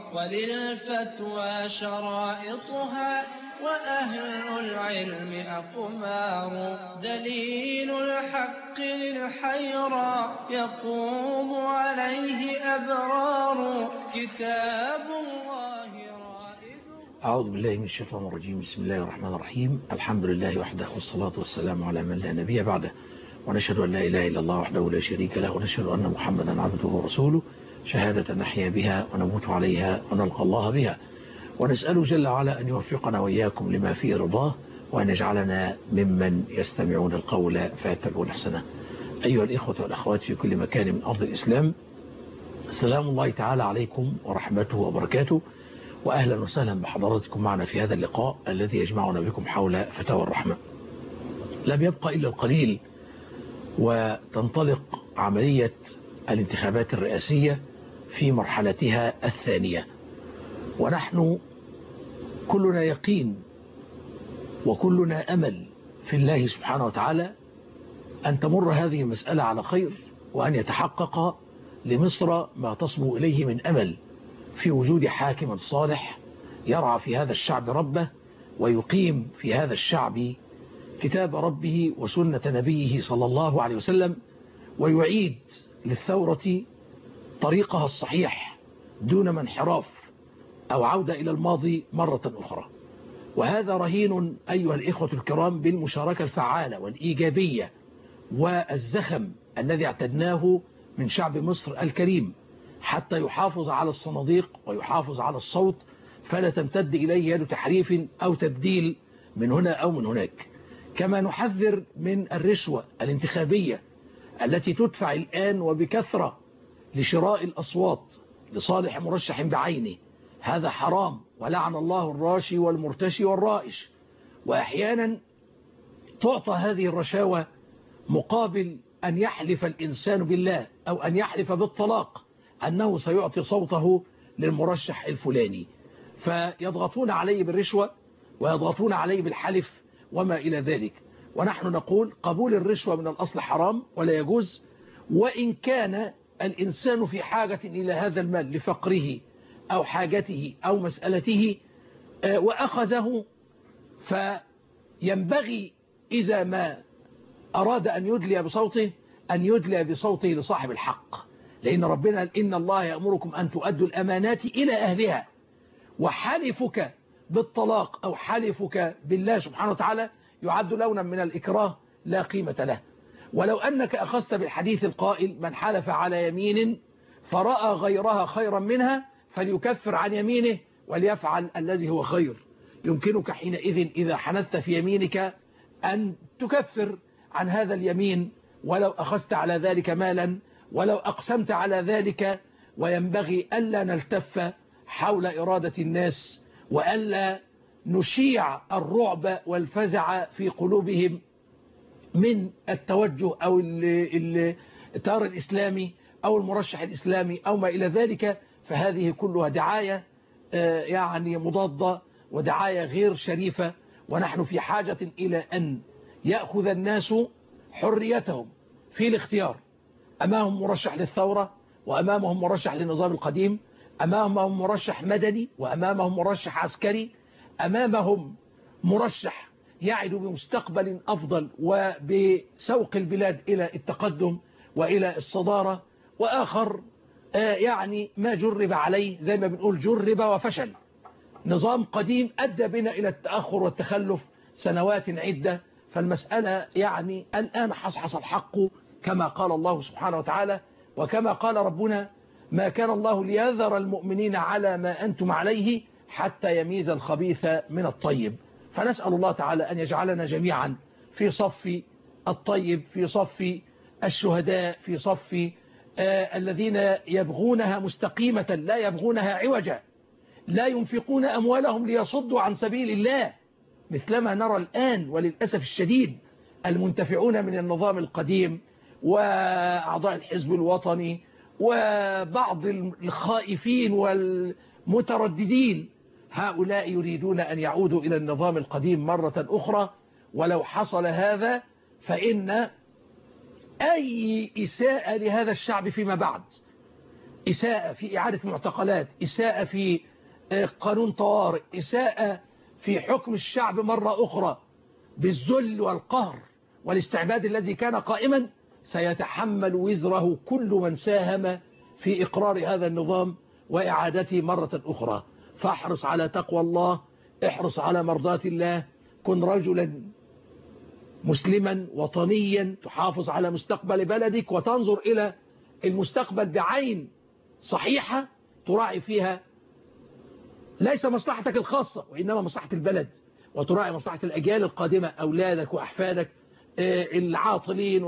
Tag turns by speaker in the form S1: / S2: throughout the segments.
S1: وللفتوى شرائطها وأهل العلم أقمار دليل الحق للحيرى يقوم عليه أبرار كتاب الله رائد
S2: أعوذ بالله من الشيطان الرجيم بسم الله الرحمن الرحيم الحمد لله وحده والصلاة والسلام على من لا نبي بعده ونشهد أن لا إله إلا الله وحده لا شريك له ونشهد أن محمدا عبده ورسوله شهادة نحيا بها ونموت عليها ونلقى الله بها ونسأله جل وعلا أن يوفقنا وإياكم لما فيه رضاه وأن يجعلنا ممن يستمعون القول فيتبعون أحسنه أيها الإخوة والأخوات في كل مكان من أرض الإسلام سلام الله تعالى عليكم ورحمته وبركاته وأهلا وسهلا بحضراتكم معنا في هذا اللقاء الذي يجمعنا بكم حول فتاوى الرحمة لم يبقى إلا القليل وتنطلق عملية الانتخابات الرئاسية في مرحلتها الثانية ونحن كلنا يقين وكلنا أمل في الله سبحانه وتعالى أن تمر هذه المسألة على خير وأن يتحقق لمصر ما تصبو إليه من أمل في وجود حاكم صالح يرعى في هذا الشعب ربه ويقيم في هذا الشعب كتاب ربه وسنة نبيه صلى الله عليه وسلم ويعيد للثورة طريقها الصحيح دون من انحراف أو عودة إلى الماضي مرة أخرى وهذا رهين أيها الإخوة الكرام بالمشاركة الفعالة والإيجابية والزخم الذي اعتدناه من شعب مصر الكريم حتى يحافظ على الصناديق ويحافظ على الصوت فلا تمتد إليه يد تحريف أو تبديل من هنا أو من هناك كما نحذر من الرشوة الانتخابية التي تدفع الآن وبكثرة لشراء الأصوات لصالح مرشح بعينه هذا حرام ولعن الله الراشي والمرتشي والرائش وأحيانا تعطى هذه الرشاوى مقابل أن يحلف الإنسان بالله أو أن يحلف بالطلاق أنه سيعطي صوته للمرشح الفلاني فيضغطون عليه بالرشوة ويضغطون عليه بالحلف وما إلى ذلك ونحن نقول قبول الرشوة من الأصل حرام ولا يجوز وإن كان الإنسان في حاجة إلى هذا المال لفقره أو حاجته أو مسألته وأخذه فينبغي إذا ما أراد أن يدلي بصوته أن يدلي بصوته لصاحب الحق لأن ربنا قال إن الله يأمركم أن تؤدوا الأمانات إلى أهلها وحلفك بالطلاق أو حلفك بالله سبحانه وتعالى يعد لونا من الإكراه لا قيمة له ولو أنك أخذت بالحديث القائل من حلف على يمين فرأى غيرها خيرا منها فليكفر عن يمينه وليفعل الذي هو خير يمكنك حينئذ إذا حنثت في يمينك أن تكفر عن هذا اليمين ولو أخذت على ذلك مالا ولو أقسمت على ذلك وينبغي ألا نلتف حول إرادة الناس وألا نشيع الرعب والفزع في قلوبهم من التوجه أو التيار الإسلامي أو المرشح الإسلامي أو ما إلى ذلك فهذه كلها دعاية يعني مضادة ودعاية غير شريفة ونحن في حاجة إلى أن يأخذ الناس حريتهم في الاختيار أمامهم مرشح للثورة وأمامهم مرشح للنظام القديم أمامهم مرشح مدني وأمامهم مرشح عسكري أمامهم مرشح يعد بمستقبل أفضل وبسوق البلاد إلى التقدم وإلى الصدارة وآخر يعني ما جرب عليه زي ما بنقول جرب وفشل نظام قديم أدى بنا إلى التأخر والتخلف سنوات عدة فالمسألة يعني الآن حصحص الحق كما قال الله سبحانه وتعالى وكما قال ربنا ما كان الله ليذر المؤمنين على ما أنتم عليه حتى يميز الخبيث من الطيب فنسأل الله تعالى أن يجعلنا جميعا في صف الطيب في صف الشهداء في صف آه الذين يبغونها مستقيمة لا يبغونها عوجا لا ينفقون أموالهم ليصدوا عن سبيل الله مثلما نرى الآن وللأسف الشديد المنتفعون من النظام القديم وأعضاء الحزب الوطني وبعض الخائفين والمترددين هؤلاء يريدون أن يعودوا إلى النظام القديم مرة أخرى ولو حصل هذا فإن أي إساءة لهذا الشعب فيما بعد إساءة في إعادة معتقلات إساءة في قانون طوارئ إساءة في حكم الشعب مرة أخرى بالذل والقهر والاستعباد الذي كان قائما سيتحمل وزره كل من ساهم في إقرار هذا النظام وإعادته مرة أخرى فاحرص على تقوى الله احرص على مرضاة الله كن رجلا مسلما وطنيا تحافظ على مستقبل بلدك وتنظر إلى المستقبل بعين صحيحة تراعي فيها ليس مصلحتك الخاصة وإنما مصلحة البلد وتراعي مصلحة الأجيال القادمة أولادك وأحفادك العاطلين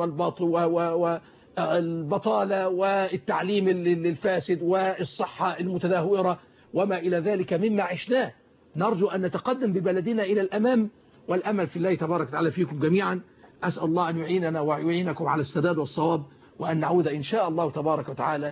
S2: والبطالة والتعليم الفاسد والصحة المتدهورة وما إلى ذلك مما عشناه نرجو أن نتقدم ببلدنا إلى الأمام والأمل في الله تبارك وتعالى فيكم جميعا أسأل الله أن يعيننا ويعينكم على السداد والصواب وأن نعود إن شاء الله تبارك وتعالى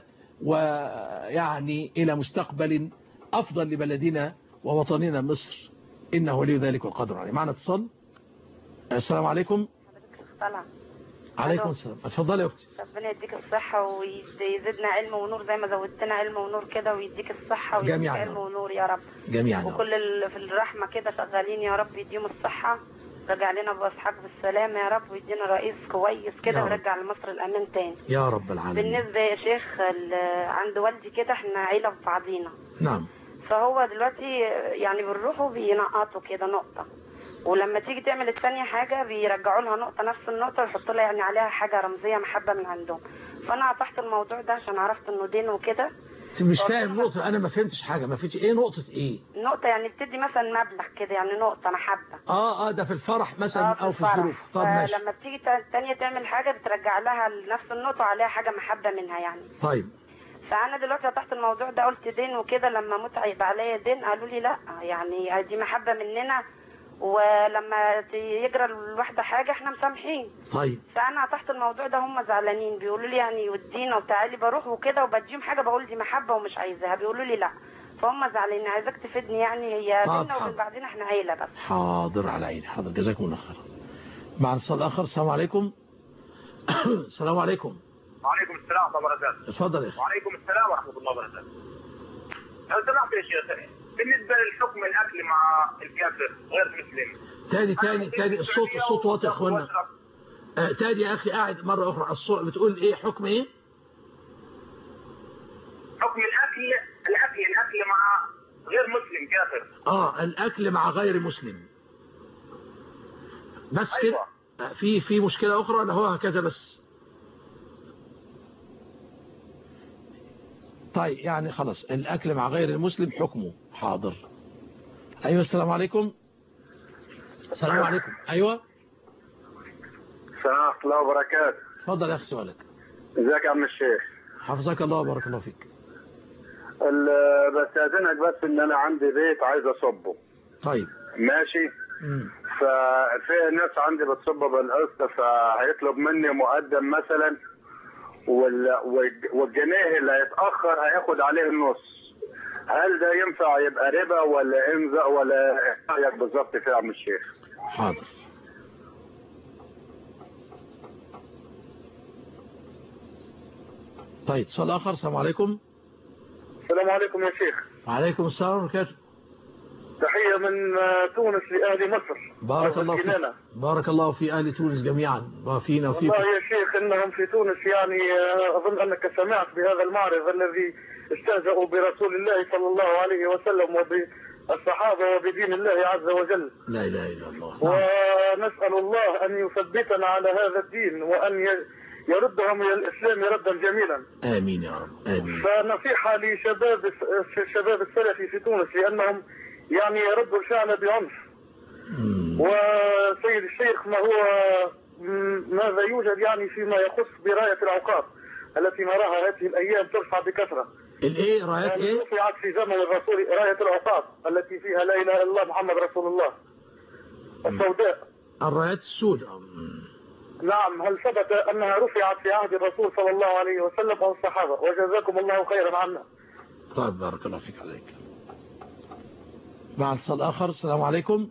S2: ويعني إلى مستقبل أفضل لبلدنا ووطننا مصر إنه ولي ذلك والقدر عليه معنا اتصال السلام عليكم
S3: طلع
S2: عليكم السلام اتفضلي يا اختي
S3: ربنا يديك الصحة ويزيدنا علم ونور زي ما زودتنا علم ونور كده ويديك الصحة ويديك
S2: جميعاً.
S3: علم ونور يا رب
S2: جميعا
S3: وكل اللي في الرحمة كده شغالين يا رب يديهم الصحة رجع لنا بأصحاب بالسلامة يا رب ويدينا رئيس كويس كده
S2: يا رب.
S3: ويرجع لمصر الأمان تاني
S2: يا رب العالمين
S3: بالنسبة يا شيخ ال- عند والدي كده احنا عيلة في بعضينا
S2: نعم
S3: فهو دلوقتي يعني بنروحوا بينقطوا كده نقطة ولما تيجي تعمل الثانية حاجة بيرجعوا لها نقطة نفس النقطة ويحطوا لها يعني عليها حاجة رمزية محبة من عندهم فأنا قطعت الموضوع ده عشان عرفت إنه دين وكده
S2: انت مش فاهم نقطة أنا ما فهمتش حاجة ما فيش إيه نقطة إيه
S3: نقطة يعني بتدي مثلا مبلغ كده يعني نقطة محبة
S2: آه آه ده في الفرح مثلا
S3: آه،
S2: أو في
S3: الفرح.
S2: الظروف طب ماشي
S3: فلما بتيجي تا- التانية تعمل حاجة بترجع لها نفس النقطة وعليها حاجة محبة منها يعني
S2: طيب
S3: فانا دلوقتي فتحت الموضوع ده قلت دين وكده لما موت هيبقى عليا دين قالوا لي لا يعني دي محبه مننا ولما ت- يجرى الواحده حاجه احنا مسامحين
S2: طيب
S3: فانا تحت الموضوع ده هم زعلانين بيقولوا لي يعني ودينا وتعالي بروح وكده وبديهم حاجه بقول دي محبه ومش عايزاها بيقولوا لي لا فهم زعلانين عايزاك تفيدني يعني هي
S2: طب
S3: بينا
S2: حاضر.
S3: وبين بعضين احنا عيله بس
S2: حاضر على عيني حاضر جزاكم الله خير مع الاتصال الآخر السلام عليكم السلام عليكم
S4: وعليكم السلام ورحمة الله وبركاته.
S2: اتفضل يا أخي
S4: وعليكم السلام ورحمة الله وبركاته. لو سمحت يا شيخ بالنسبة للحكم الأكل مع الكافر غير مسلم.
S2: تاني تاني تاني الصوت الصوت واطي يا اخوانا آه تاني يا اخي قاعد مرة اخرى على الصوت بتقول ايه حكم ايه
S4: حكم الأكل الأكل الأكل مع غير مسلم كافر.
S2: اه الاكل مع غير مسلم بس كده
S4: أيوة.
S2: آه، في في مشكلة اخرى ولا هو هكذا بس طيب يعني خلاص الاكل مع غير المسلم حكمه حاضر ايوه السلام عليكم السلام عليكم ايوه
S4: السلام ورحمة الله وبركاته.
S2: اتفضل يا اخي سؤالك
S4: ازيك يا عم الشيخ؟
S2: حفظك الله وبارك الله فيك
S4: ال- بستأذنك بس إن أنا عندي بيت عايز أصبه.
S2: طيب
S4: ماشي؟
S2: مم.
S4: ففي ناس عندي بتصب بالقسط فهيطلب مني مقدم مثلا وال- والج- والجنيه اللي هيتاخر هياخد عليه النص هل ده ينفع يبقى ربا ولا امزا ولا إيه رايك بالظبط فيه يا عم الشيخ
S2: حاضر طيب اتصال اخر السلام عليكم
S4: السلام عليكم يا شيخ
S2: وعليكم السلام ورحمه الله وبركاته
S4: تحيه من تونس لاهل مصر
S2: بارك الله فيك بارك الله في اهل تونس جميعا وفينا وفيكم
S4: والله يا شيخ انهم في تونس يعني آه، اظن انك سمعت بهذا المعرض الذي استهزأوا برسول الله صلى الله عليه وسلم وبالصحابه وبدين الله عز وجل
S2: لا اله الا الله نعم.
S4: ونسأل الله أن يثبتنا على هذا الدين وأن ي- يردهم إلى الإسلام ردا جميلا
S2: امين يا رب امين
S4: فنصيحة لشباب الس- الشباب السلفي في تونس لأنهم يعني يردوا الفعل بعنف
S2: مم.
S4: وسيد الشيخ ما هو م- ماذا يوجد يعني فيما يخص براية العقاب التي نراها هذه الأيام ترفع بكثرة
S2: الايه رايات
S4: يعني
S2: ايه
S4: رفعت في زمن الرسول راية العقاب التي فيها لا إله إلا الله محمد رسول الله السوداء
S2: الرايات السوداء مم.
S4: نعم هل ثبت أنها رفعت في عهد الرسول صلى الله عليه وسلم أو الصحابة وجزاكم الله خيرا عنا
S2: طيب بارك الله فيك عليك مع اتصال اخر السلام عليكم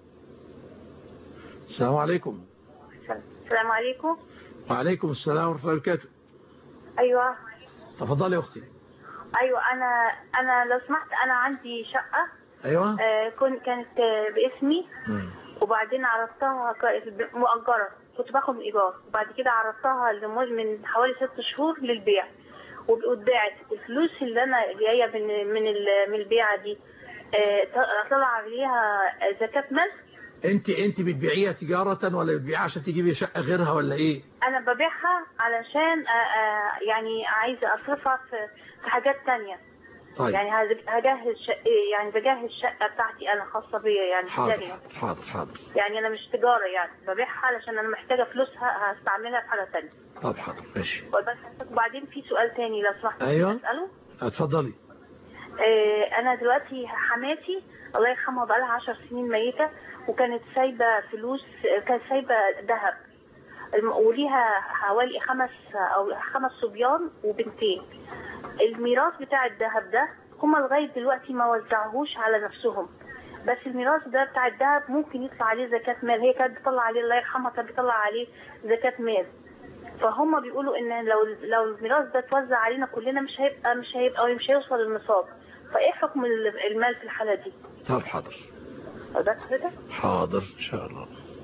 S2: السلام عليكم
S3: السلام عليكم
S2: وعليكم السلام ورحمه الله وبركاته
S3: ايوه
S2: تفضلي يا اختي
S5: ايوه انا انا لو سمحت انا عندي شقه
S2: أيوة
S5: آه كنت كانت آه باسمي
S2: مم.
S5: وبعدين عرضتها ك- مؤجره كنت باخد من ايجار وبعد كده عرضتها لمد- من حوالي ست شهور للبيع وب- واتباعت الفلوس اللي انا جايه من من ال- من البيعه دي آه، ط- طلع عليها زكاه مال
S2: أنت أنت بتبيعيها تجارة ولا بتبيعيها عشان تجيبي شقة غيرها ولا إيه
S5: انا ببيعها علشان آه، آه، يعني عايزه اصرفها في في حاجات تانية
S2: طيب
S5: يعني هج- هجهز شقة يعني بجهز شقة بتاعتي أنا خاصة بيا يعني
S2: حاضر
S5: تانية.
S2: حاضر حاضر
S5: يعني أنا مش تجارة يعني ببيعها علشان أنا محتاجة فلوسها هستعملها في حاجة تانية
S2: طب حاضر ماشي
S5: بس وبعدين في سؤال تاني لو سمحت
S2: أيوة.
S5: أسأله
S2: اتفضلي
S5: آه، أنا دلوقتي حماتي الله يرحمها بقالها عشر سنين ميتة وكانت سايبة فلوس كانت سايبة ذهب الم- وليها حوالي خمس أو خمس صبيان وبنتين الميراث بتاع الذهب ده هما لغاية دلوقتي ما وزعوهوش على نفسهم بس الميراث ده بتاع الذهب ممكن يطلع عليه زكاة مال هي كانت بتطلع عليه الله يرحمها كانت بتطلع عليه زكاة مال فهم بيقولوا ان لو لو الميراث ده اتوزع علينا كلنا مش هيبقى مش هيبقى مش هيوصل للنصاب فايه حكم ال- المال في الحالة دي؟
S2: طب حاضر
S5: ده كده؟
S2: حاضر إن شاء الله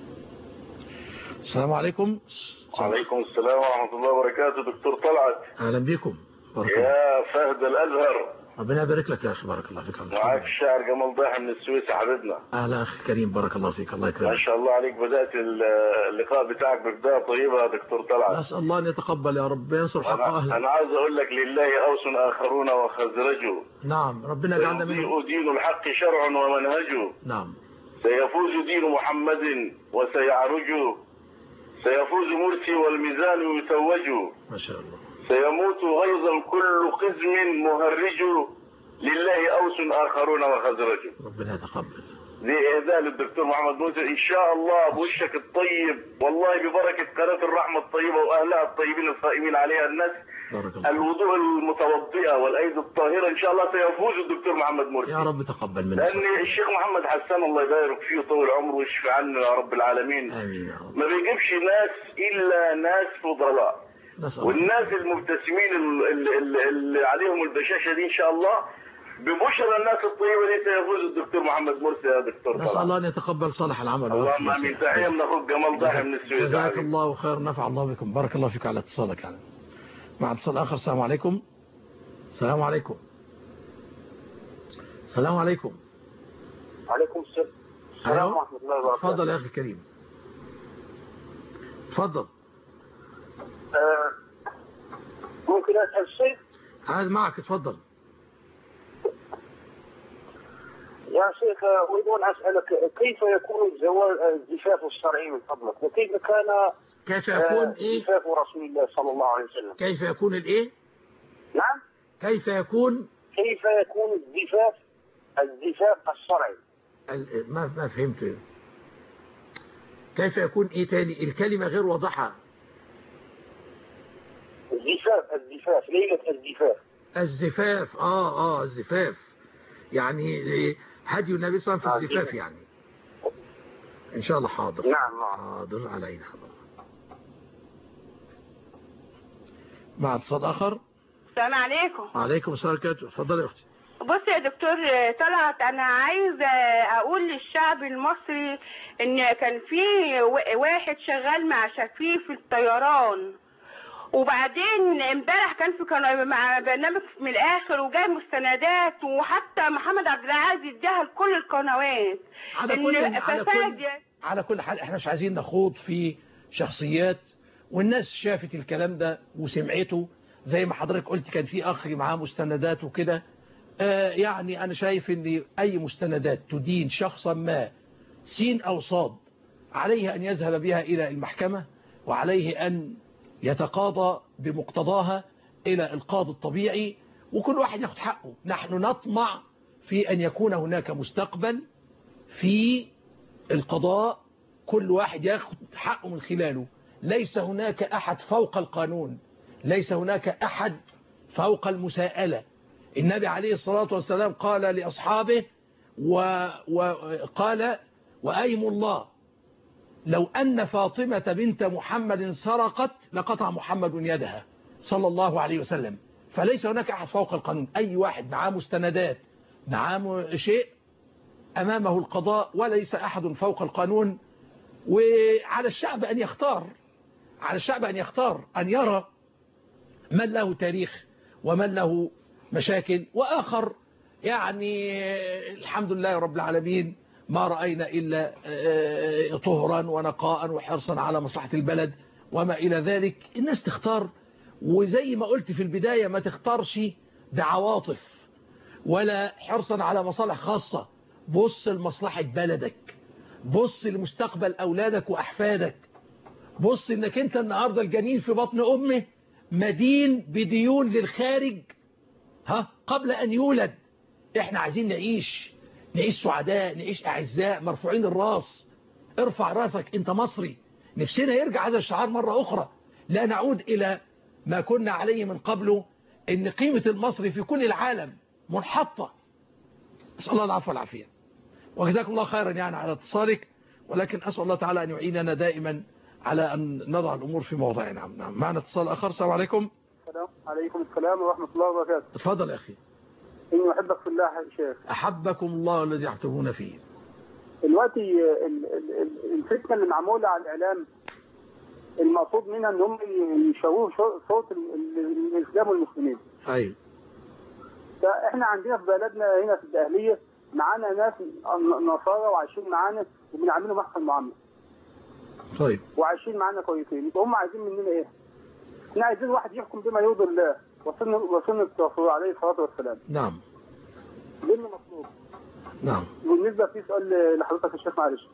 S2: السلام عليكم
S6: وعليكم السلام ورحمة الله وبركاته دكتور طلعت
S2: أهلا بكم بارك الله
S6: يا فهد الأزهر
S2: ربنا يبارك لك يا أخي بارك الله فيك
S6: معاك الشاعر جمال ضاحي من السويس حبيبنا
S2: أهلا أخي الكريم بارك الله فيك الله
S6: ما
S2: يكرمك
S6: شاء الله عليك بدأت ال- اللقاء بتاعك ببداية طيبة يا دكتور طلعت
S2: نسأل الله أن يتقبل يا رب ينصر حق
S6: أنا,
S2: أهله
S6: أنا عاوز أقول لك لله أوس آخرون وخزرجوا
S2: نعم ربنا يجعلنا منهم
S6: سيضيء دين الحق شرع ومنهج
S2: نعم
S6: سيفوز دين محمد وسيعرج سيفوز مرسي والميزان يتوج
S2: ما شاء الله
S6: سيموت غيظا كل قزم مهرج لله أوس آخرون وخزرج
S2: ربنا يتقبل
S6: دي إهداء للدكتور محمد موسى إن شاء الله بوشك الطيب والله ببركة قناة الرحمة الطيبة وأهلها الطيبين الصائمين عليها الناس
S2: بارك الله
S6: الوضوء المتوضئة والأيدي الطاهرة إن شاء الله سيفوز الدكتور محمد مرسي
S2: يا رب تقبل منا
S6: لأن الشيخ محمد حسان الله يبارك فيه طول عمره ويشفي عنه يا رب العالمين
S2: آمين يا رب
S6: ما بيجيبش ناس إلا ناس فضلاء
S2: نسأل الله
S6: والناس المبتسمين اللي, اللي, اللي عليهم البشاشة دي إن شاء الله ببشرى الناس الطيبة دي سيفوز الدكتور محمد مرسي يا دكتور
S2: نسأل
S6: طلعت.
S2: الله أن يتقبل صالح العمل
S6: اللهم
S2: ويغفر
S6: امين
S2: السيئات.
S6: تحيه من اخوك جمال ضاحي من السويس
S2: جزاك
S6: حبيبي.
S2: الله خير نفع الله بكم بارك الله فيك على اتصالك يعني مع اتصال آخر السلام عليكم السلام عليكم السلام عليكم
S7: عليكم السلام السلام
S2: أيوة.
S7: ورحمة الله وبركاته
S2: تفضل يا أخي الكريم تفضل
S7: آه، ممكن أسأل شيء
S2: عاد معك تفضل
S7: يا شيخ آه، أريد أن أسألك كيف يكون الزواج آه، الزفاف الشرعي من فضلك وكيف كان
S2: كيف
S7: آه،
S2: يكون إيه
S7: زفاف رسول الله صلى الله عليه وسلم
S2: كيف يكون الإيه
S7: نعم
S2: كيف يكون
S7: كيف يكون الزفاف الزفاف الشرعي
S2: ال- ما ما فهمت كيف يكون إيه تاني الكلمة غير واضحة
S7: الزفاف الزفاف ليلة الزفاف
S2: الزفاف آه آه الزفاف يعني هدي النبي صلى الله عليه وسلم في
S7: آه،
S2: الزفاف يعني إن شاء الله حاضر
S7: نعم نعم
S2: حاضر علينا حاضر مع اتصال آخر
S8: السلام عليكم
S2: وعليكم السلام ورحمة الله اتفضلي يا أختي
S8: بص يا دكتور طلعت انا عايزه اقول للشعب المصري ان كان في و- واحد شغال مع شفيق في الطيران وبعدين امبارح كان في كان مع برنامج من الاخر وجاي مستندات وحتى محمد عبد العزيز اداها لكل القنوات
S2: على
S8: إن
S2: كل على
S8: فساد
S2: كل على كل حال احنا مش عايزين نخوض في شخصيات والناس شافت الكلام ده وسمعته زي ما حضرتك قلت كان في اخ معاه مستندات وكده آه يعني انا شايف ان اي مستندات تدين شخصا ما سين او صاد عليه ان يذهب بها الى المحكمة وعليه ان يتقاضى بمقتضاها الى القاضي الطبيعي وكل واحد ياخد حقه نحن نطمع في ان يكون هناك مستقبل في القضاء كل واحد ياخد حقه من خلاله ليس هناك أحد فوق القانون ليس هناك أحد فوق المساءلة النبي عليه الصلاة والسلام قال لأصحابه و- وقال وأيم الله لو أن فاطمة بنت محمد سرقت لقطع محمد يدها صلى الله عليه وسلم فليس هناك أحد فوق القانون أي واحد معاه مستندات معاه شيء أمامه القضاء وليس أحد فوق القانون وعلى الشعب أن يختار على الشعب أن يختار أن يرى من له تاريخ ومن له مشاكل وآخر يعني الحمد لله رب العالمين ما رأينا إلا طهرا ونقاء وحرصا على مصلحة البلد وما إلى ذلك الناس تختار وزي ما قلت في البداية ما تختارش بعواطف ولا حرصا على مصالح خاصة بص لمصلحة بلدك بص لمستقبل أولادك وأحفادك بص انك انت النهاردة الجنين في بطن أمه مدين بديون للخارج ها قبل أن يولد احنا عايزين نعيش نعيش سعداء نعيش أعزاء مرفوعين الراس ارفع راسك انت مصري نفسنا يرجع هذا الشعار مرة أخرى لا نعود إلى ما كنا عليه من قبله ان قيمة المصري في كل العالم منحطة أسأل الله العفو والعافية وجزاكم الله خيرا يعني على اتصالك ولكن أسأل الله تعالى أن يعيننا دائما على أن نضع الأمور في موضعها نعم نعم معنا اتصال آخر السلام عليكم
S9: السلام عليكم السلام ورحمة الله وبركاته
S2: اتفضل يا أخي
S9: إني أحبك في الله يا شيخ
S2: أحبكم الله الذي يحتبون فيه
S9: دلوقتي ال- ال- ال- الفتنة اللي معمولة على الإعلام المقصود منها إن هم يشوهوا شو- صوت ال- ال- الإسلام والمسلمين
S2: أيوه
S9: فإحنا عندنا في بلدنا هنا في الدقهلية معانا ناس نصارى وعايشين معانا وبنعملهم أحسن معاملة
S2: طيب
S9: وعايشين معانا كويسين هم عايزين مننا إيه؟ إحنا عايزين واحد يحكم بما يرضي الله وسنة وسنة الرسول عليه الصلاة والسلام
S2: نعم
S9: ده اللي مطلوب
S2: نعم
S9: بالنسبة في سؤال لحضرتك يا شيخ معلش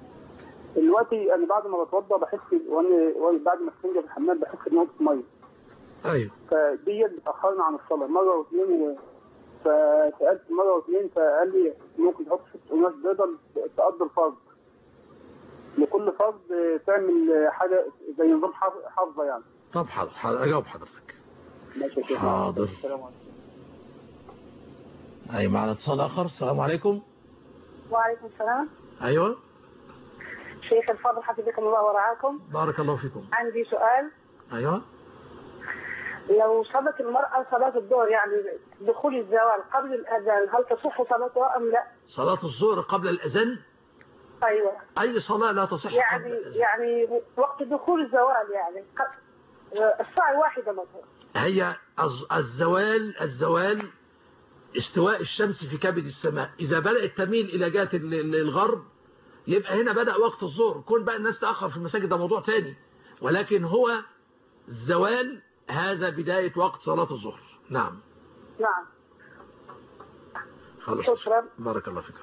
S9: دلوقتي انا بعد ما بتوضى بحس وانا وانا بعد ما استنجى في الحمام بحس بنقطة مية
S2: أيوه
S9: فديت بتأخرنا عن الصلاة مرة واثنين و... فسألت مرة واثنين فقال لي ممكن تحط ست قماش بيضة تقضي الفرض لكل فرض تعمل حاجة زي نظام حف- حافظة يعني
S2: طب حاضر حاضر أجاوب حضرتك
S9: ماشي يا شيخ
S2: حاضر.
S9: السلام عليكم
S2: أي معنا اتصال آخر السلام عليكم
S5: وعليكم السلام
S2: أيوه
S5: شيخ الفاضل حفظكم الله ورعاكم
S2: بارك الله فيكم
S5: عندي سؤال
S2: أيوه
S5: لو صلت المرأة صلاة الظهر يعني دخول الزوال قبل الأذان هل تصح صلاتها أم لا؟
S2: صلاة الظهر قبل الأذان
S5: أيوة
S2: أي صلاة لا تصح قبل
S5: يعني
S2: الأذان
S5: يعني وقت دخول الزوال يعني ق- الساعة الواحدة مثلا
S2: هي الز- الزوال الزوال استواء الشمس في كبد السماء إذا بدأت تميل إلى جهة ال- ال- الغرب يبقى هنا بدأ وقت الظهر كون بقى الناس تأخر في المساجد ده موضوع تاني ولكن هو الزوال هذا بداية وقت صلاة الظهر نعم
S5: نعم
S2: خلاص
S5: شكرا
S2: بارك الله فيك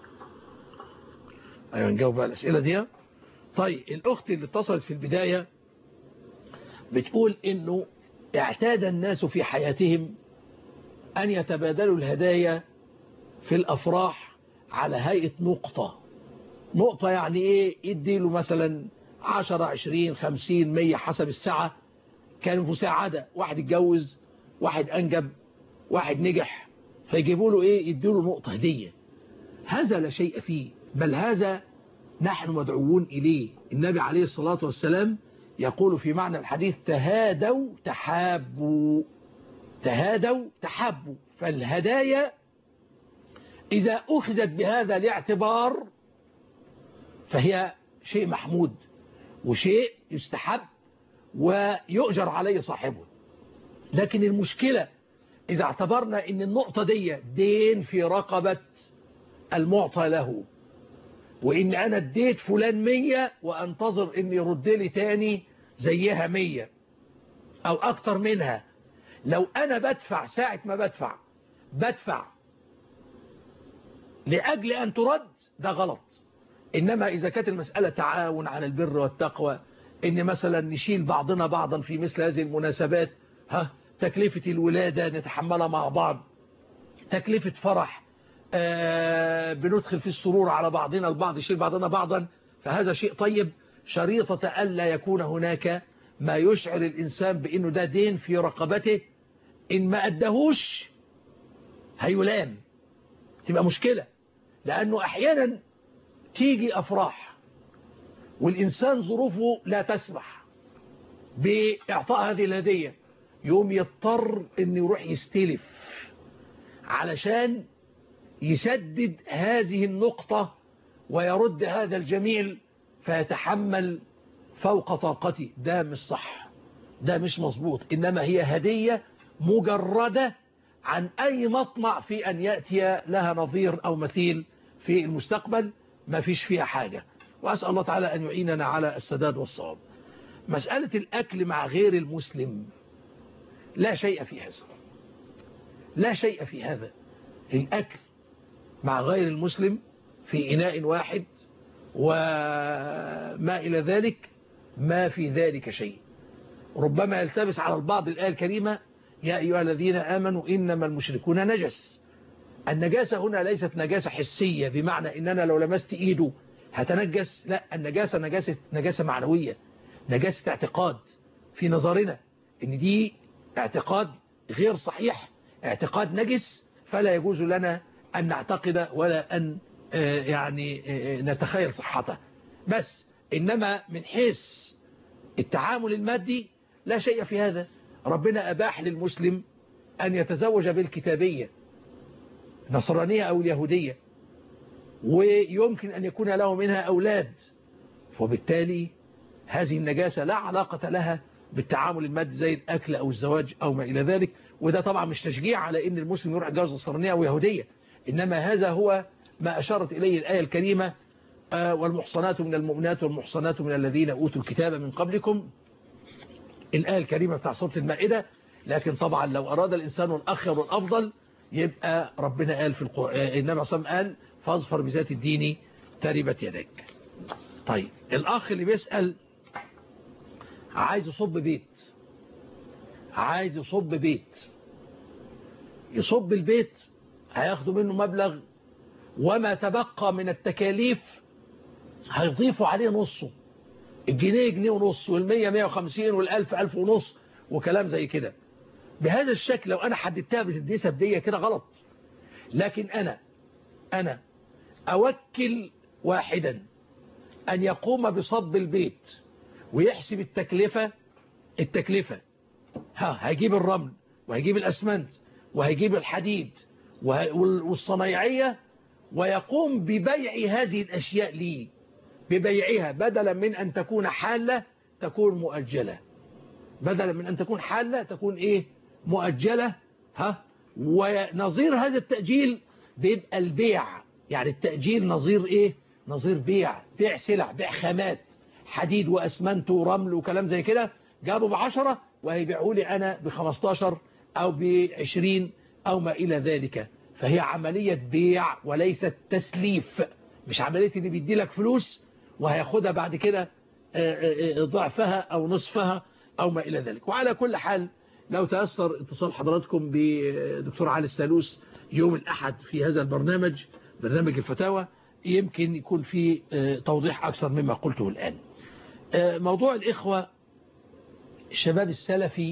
S2: أيوة نجاوب بقى الأسئلة دي طيب الأخت اللي اتصلت في البداية بتقول إنه اعتاد الناس في حياتهم أن يتبادلوا الهدايا في الأفراح على هيئة نقطة نقطة يعني إيه يديله مثلا 10 20 50 100 حسب الساعة كان مساعدة واحد اتجوز واحد أنجب واحد نجح فيجيبوا له إيه يدوا له نقطة هدية هذا لا شيء فيه بل هذا نحن مدعوون إليه النبي عليه الصلاة والسلام يقول في معنى الحديث تهادوا تحابوا تهادوا تحابوا فالهدايا إذا أخذت بهذا الاعتبار فهي شيء محمود وشيء يستحب ويؤجر عليه صاحبه لكن المشكلة إذا اعتبرنا أن النقطة دي دين في رقبة المعطى له وإن أنا اديت فلان مية وأنتظر أن يرد لي تاني زيها مية أو أكتر منها لو أنا بدفع ساعة ما بدفع بدفع لأجل أن ترد ده غلط إنما إذا كانت المسألة تعاون على البر والتقوى إن مثلا نشيل بعضنا بعضا في مثل هذه المناسبات ها تكلفة الولادة نتحملها مع بعض تكلفة فرح آه بندخل في السرور على بعضنا البعض يشيل بعضنا بعضا فهذا شيء طيب شريطة ألا يكون هناك ما يشعر الإنسان بأنه ده دين في رقبته إن ما أدهوش هيلام تبقى مشكلة لأنه أحيانا تيجي أفراح والإنسان ظروفه لا تسمح بإعطاء هذه الهدية يقوم يضطر انه يروح يستلف علشان يسدد هذه النقطة ويرد هذا الجميل فيتحمل فوق طاقته ده مش صح ده مش مظبوط إنما هي هدية مجردة عن أي مطمع في أن يأتي لها نظير أو مثيل في المستقبل ما فيش فيها حاجة وأسأل الله تعالى أن يعيننا على السداد والصواب مسألة الأكل مع غير المسلم لا شيء في هذا لا شيء في هذا الأكل مع غير المسلم في إناء واحد وما إلى ذلك ما في ذلك شيء ربما يلتبس على البعض الآية الكريمة يا أيها الذين آمنوا إنما المشركون نجس النجاسة هنا ليست نجاسة حسية بمعنى إن أنا لو لمست إيده هتنجس لا النجاسة نجاسة, نجاسة معنوية نجاسة اعتقاد في نظرنا إن دي اعتقاد غير صحيح اعتقاد نجس فلا يجوز لنا أن نعتقد ولا أن يعني نتخيل صحته بس إنما من حيث التعامل المادي لا شيء في هذا ربنا أباح للمسلم أن يتزوج بالكتابية نصرانية أو اليهودية ويمكن أن يكون له منها أولاد وبالتالي هذه النجاسة لا علاقة لها بالتعامل المادي زي الأكل أو الزواج أو ما إلى ذلك وده طبعا مش تشجيع على أن المسلم يروح يتجوز نصرانية أو يهودية إنما هذا هو ما أشارت إليه الآية الكريمة والمحصنات من المؤمنات والمحصنات من الذين أوتوا الكتاب من قبلكم الآية الكريمة بتاع سورة المائدة لكن طبعا لو أراد الإنسان الأخر والأفضل يبقى ربنا قال في القرآن النبي صلى الله عليه وسلم قال فاظفر بذات الدين تربت يديك طيب الأخ اللي بيسأل عايز يصب بيت عايز يصب بيت يصب البيت هياخدوا منه مبلغ وما تبقى من التكاليف هيضيفوا عليه نصه الجنيه جنيه ونص والمية مية وخمسين والألف ألف ونص وكلام زي كده بهذا الشكل لو أنا حددتها بالنسب دي كده غلط لكن أنا أنا أوكل واحدا أن يقوم بصب البيت ويحسب التكلفة التكلفة ها هيجيب الرمل وهيجيب الأسمنت وهيجيب الحديد والصنايعية ويقوم ببيع هذه الأشياء لي ببيعها بدلا من أن تكون حالة تكون مؤجلة بدلا من أن تكون حالة تكون إيه مؤجلة ها ونظير هذا التأجيل بيبقى البيع يعني التأجيل نظير إيه نظير بيع بيع سلع بيع خامات حديد وأسمنت ورمل وكلام زي كده جابوا بعشرة وهيبيعوا لي أنا بخمستاشر أو بعشرين أو ما إلى ذلك فهي عملية بيع وليست تسليف مش عملية اللي بيدي لك فلوس وهياخدها بعد كده ضعفها أو نصفها أو ما إلى ذلك وعلى كل حال لو تأثر اتصال حضراتكم بدكتور علي السالوس يوم الأحد في هذا البرنامج برنامج الفتاوى يمكن يكون في توضيح أكثر مما قلته الآن موضوع الإخوة الشباب السلفي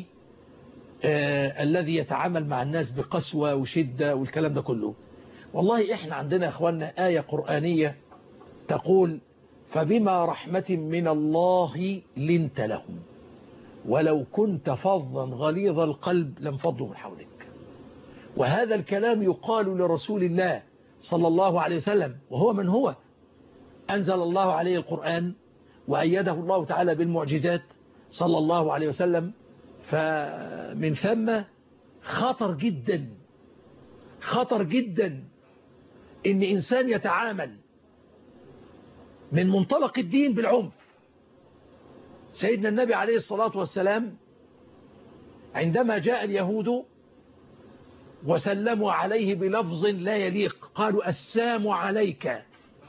S2: آه الذي يتعامل مع الناس بقسوة وشدة والكلام ده كله والله إحنا عندنا يا أخوانا آية قرآنية تقول فبما رحمة من الله لنت لهم ولو كنت فظا غليظ القلب لانفضوا من حولك وهذا الكلام يقال لرسول الله صلى الله عليه وسلم وهو من هو أنزل الله عليه القرآن وأيده الله تعالى بالمعجزات صلى الله عليه وسلم فمن ثم خطر جدا خطر جدا ان انسان يتعامل من منطلق الدين بالعنف سيدنا النبي عليه الصلاة والسلام عندما جاء اليهود وسلموا عليه بلفظ لا يليق قالوا السام عليك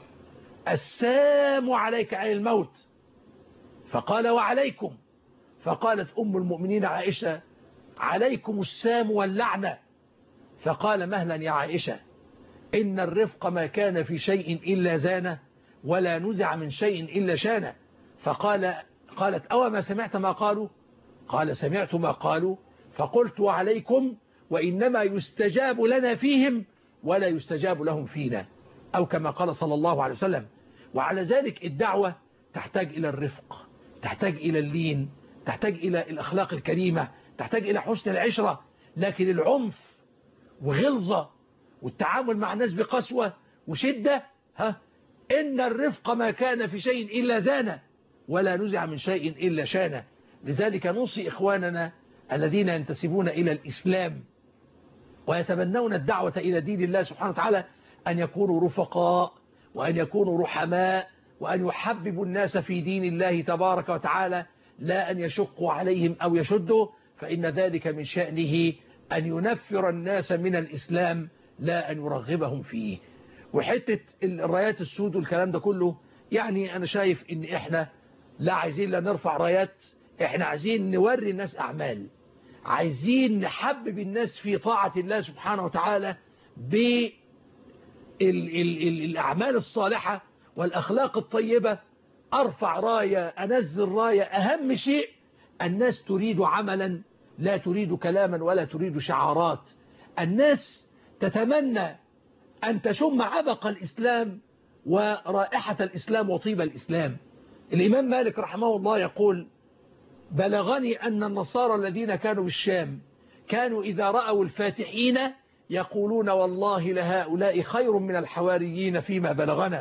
S2: السام عليك عن الموت فقال وعليكم فقالت أم المؤمنين عائشة عليكم السام واللعنة فقال مهلا يا عائشة إن الرفق ما كان في شيء إلا زانه ولا نزع من شيء إلا شانه فقال قالت أو ما سمعت ما قالوا قال سمعت ما قالوا فقلت وعليكم وإنما يستجاب لنا فيهم ولا يستجاب لهم فينا أو كما قال صلى الله عليه وسلم وعلى ذلك الدعوة تحتاج إلى الرفق تحتاج إلى اللين تحتاج إلى الأخلاق الكريمة تحتاج إلى حسن العشرة لكن العنف وغلظة والتعامل مع الناس بقسوة وشدة ها إن الرفق ما كان في شيء إلا زانه ولا نزع من شيء إلا شانه لذلك نوصي إخواننا الذين ينتسبون إلى الإسلام ويتبنون الدعوة إلى دين الله سبحانه وتعالى أن يكونوا رفقاء وأن يكونوا رحماء وأن يحببوا الناس في دين الله تبارك وتعالى لا أن يشقوا عليهم أو يشدوا فإن ذلك من شأنه أن ينفر الناس من الإسلام لا أن يرغبهم فيه وحتة الرايات السود والكلام ده كله يعني أنا شايف إن إحنا لا عايزين لا نرفع رايات إحنا عايزين نوري الناس أعمال عايزين نحبب الناس في طاعة الله سبحانه وتعالى بالأعمال الصالحة والأخلاق الطيبة أرفع راية أنزل راية أهم شيء الناس تريد عملا لا تريد كلاما ولا تريد شعارات الناس تتمنى أن تشم عبق الإسلام ورائحة الإسلام وطيب الإسلام الإمام مالك رحمه الله يقول بلغني أن النصارى الذين كانوا بالشام كانوا إذا رأوا الفاتحين يقولون والله لهؤلاء خير من الحواريين فيما بلغنا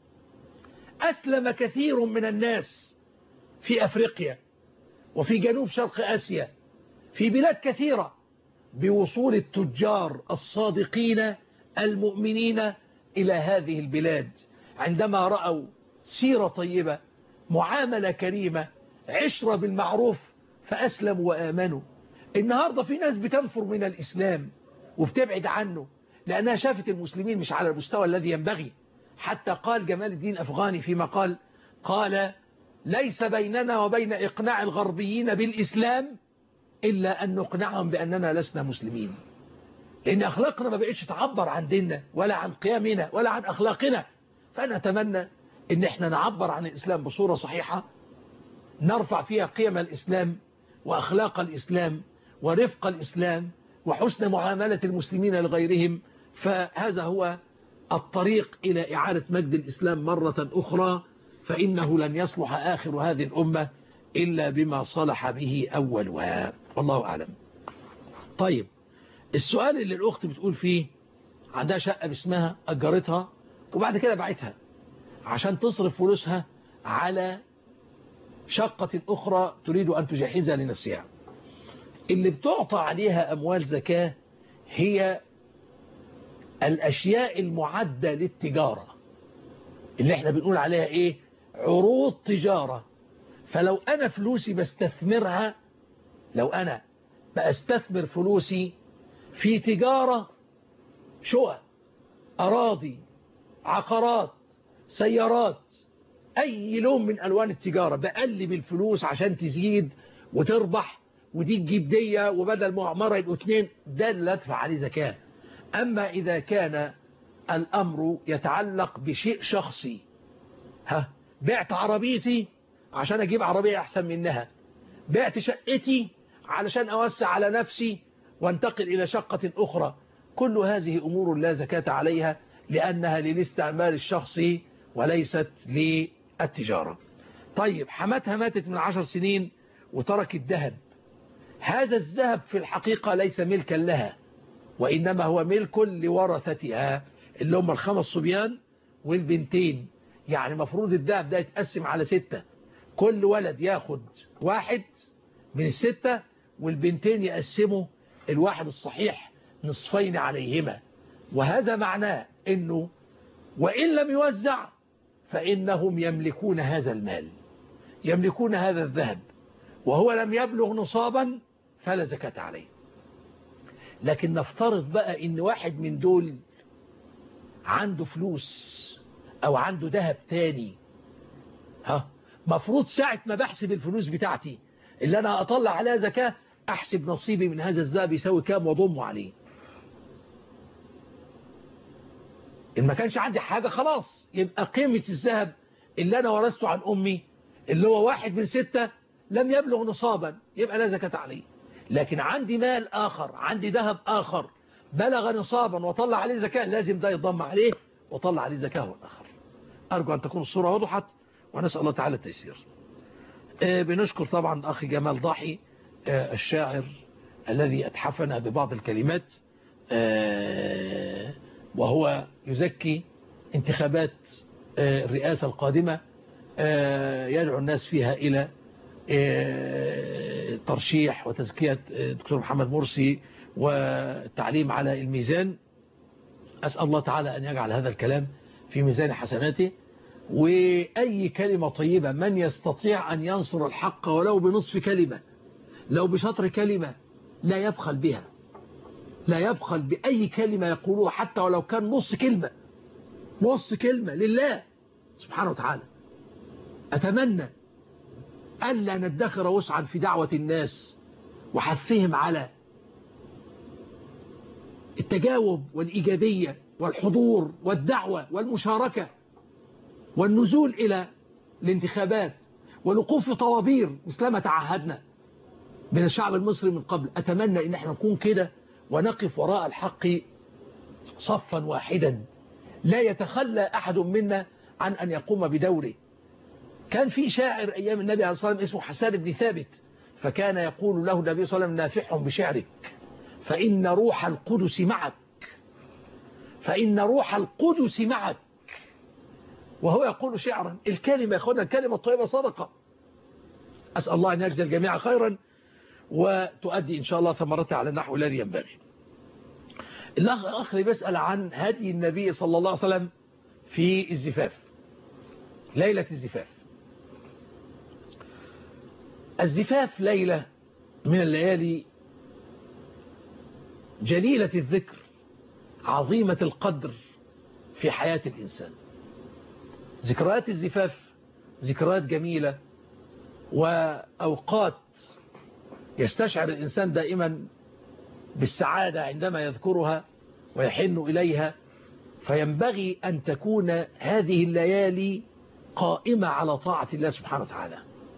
S2: أسلم كثير من الناس في أفريقيا وفي جنوب شرق آسيا في بلاد كثيرة بوصول التجار الصادقين المؤمنين إلى هذه البلاد عندما رأوا سيرة طيبة معاملة كريمة عشرة بالمعروف فأسلموا وآمنوا النهاردة في ناس بتنفر من الإسلام وبتبعد عنه لأنها شافت المسلمين مش على المستوى الذي ينبغي حتى قال جمال الدين أفغاني فيما قال قال ليس بيننا وبين إقناع الغربيين بالإسلام إلا أن نقنعهم بأننا لسنا مسلمين لأن أخلاقنا ما بقتش تعبر عن ديننا ولا عن قيمنا ولا عن أخلاقنا فأنا أتمنى أن احنا نعبر عن الإسلام بصورة صحيحة نرفع فيها قيم الإسلام وأخلاق الإسلام ورفق الإسلام وحسن معاملة المسلمين لغيرهم فهذا هو الطريق إلى إعادة مجد الإسلام مرة أخرى فإنه لن يصلح آخر هذه الأمة إلا بما صلح به أولها والله أعلم طيب السؤال اللي الأخت بتقول فيه عندها شقة باسمها أجرتها وبعد كده بعتها عشان تصرف فلوسها على شقة أخرى تريد أن تجهزها لنفسها اللي بتعطى عليها أموال زكاة هي الأشياء المعدة للتجارة اللي احنا بنقول عليها ايه عروض تجارة فلو أنا فلوسي بستثمرها لو أنا بأستثمر فلوسي في تجارة شقق أراضي عقارات سيارات أي لون من ألوان التجارة بقلب الفلوس عشان تزيد وتربح ودي تجيب دية وبدل معمرة يبقوا اتنين ده اللي أدفع عليه زكاة أما إذا كان الأمر يتعلق بشيء شخصي ها بعت عربيتي عشان أجيب عربية أحسن منها بعت شقتي علشان أوسع على نفسي وانتقل إلى شقة أخرى كل هذه أمور لا زكاة عليها لأنها للاستعمال الشخصي وليست للتجارة طيب حماتها ماتت من عشر سنين وتركت ذهب هذا الذهب في الحقيقة ليس ملكا لها وإنما هو ملك لورثتها اللي هم الخمس صبيان والبنتين يعني مفروض الذهب ده يتقسم على ستة كل ولد ياخد واحد من الستة والبنتين يقسموا الواحد الصحيح نصفين عليهما وهذا معناه أنه وإن لم يوزع فإنهم يملكون هذا المال يملكون هذا الذهب وهو لم يبلغ نصابا فلا زكاة عليه لكن نفترض بقى ان واحد من دول عنده فلوس او عنده ذهب تاني ها مفروض ساعة ما بحسب الفلوس بتاعتي اللي انا اطلع عليها زكاة احسب نصيبي من هذا الذهب يساوي كام واضمه عليه ان ما كانش عندي حاجة خلاص يبقى قيمة الذهب اللي انا ورثته عن امي اللي هو واحد من ستة لم يبلغ نصابا يبقى لا زكاة عليه لكن عندي مال آخر عندي ذهب آخر بلغ نصابا وطلع عليه زكاة لازم ده يضم عليه وطلع عليه زكاة هو الآخر أرجو أن تكون الصورة وضحت ونسأل الله تعالى التيسير آه بنشكر طبعا أخي جمال ضاحي الشاعر الذي أتحفنا ببعض الكلمات وهو يزكي انتخابات الرئاسة القادمة يدعو الناس فيها إلى ترشيح وتزكية دكتور محمد مرسي والتعليم على الميزان أسأل الله تعالى أن يجعل هذا الكلام في ميزان حسناته وأي كلمة طيبة من يستطيع أن ينصر الحق ولو بنصف كلمة لو بشطر كلمة لا يبخل بها لا يبخل بأي كلمة يقولوها حتى ولو كان نص كلمة نص كلمة لله سبحانه وتعالى أتمنى ألا ندخر وسعا في دعوة الناس وحثهم على التجاوب والإيجابية والحضور والدعوة والمشاركة والنزول إلى الانتخابات والوقوف في طوابير مثلما تعهدنا من الشعب المصري من قبل أتمنى أن احنا نكون كده ونقف وراء الحق صفا واحدا لا يتخلى أحد منا عن أن يقوم بدوره كان في شاعر أيام النبي عليه الصلاة والسلام اسمه حسان بن ثابت فكان يقول له النبي صلى الله عليه وسلم نافحهم بشعرك فإن روح القدس معك فإن روح القدس معك وهو يقول شعرا الكلمة يا أخوانا الكلمة الطيبة صدقة أسأل الله أن يجزي الجميع خيرا وتؤدي إن شاء الله ثمرتها على النحو الذي ينبغي الأخ الآخر بيسأل عن هدي النبي صلى الله عليه وسلم في الزفاف ليلة الزفاف الزفاف ليلة من الليالي جليلة الذكر عظيمة القدر في حياة الإنسان ذكريات الزفاف ذكريات جميلة وأوقات يستشعر الإنسان دائما بالسعادة عندما يذكرها ويحن إليها فينبغي أن تكون هذه الليالي قائمة على طاعة الله سبحانه وتعالى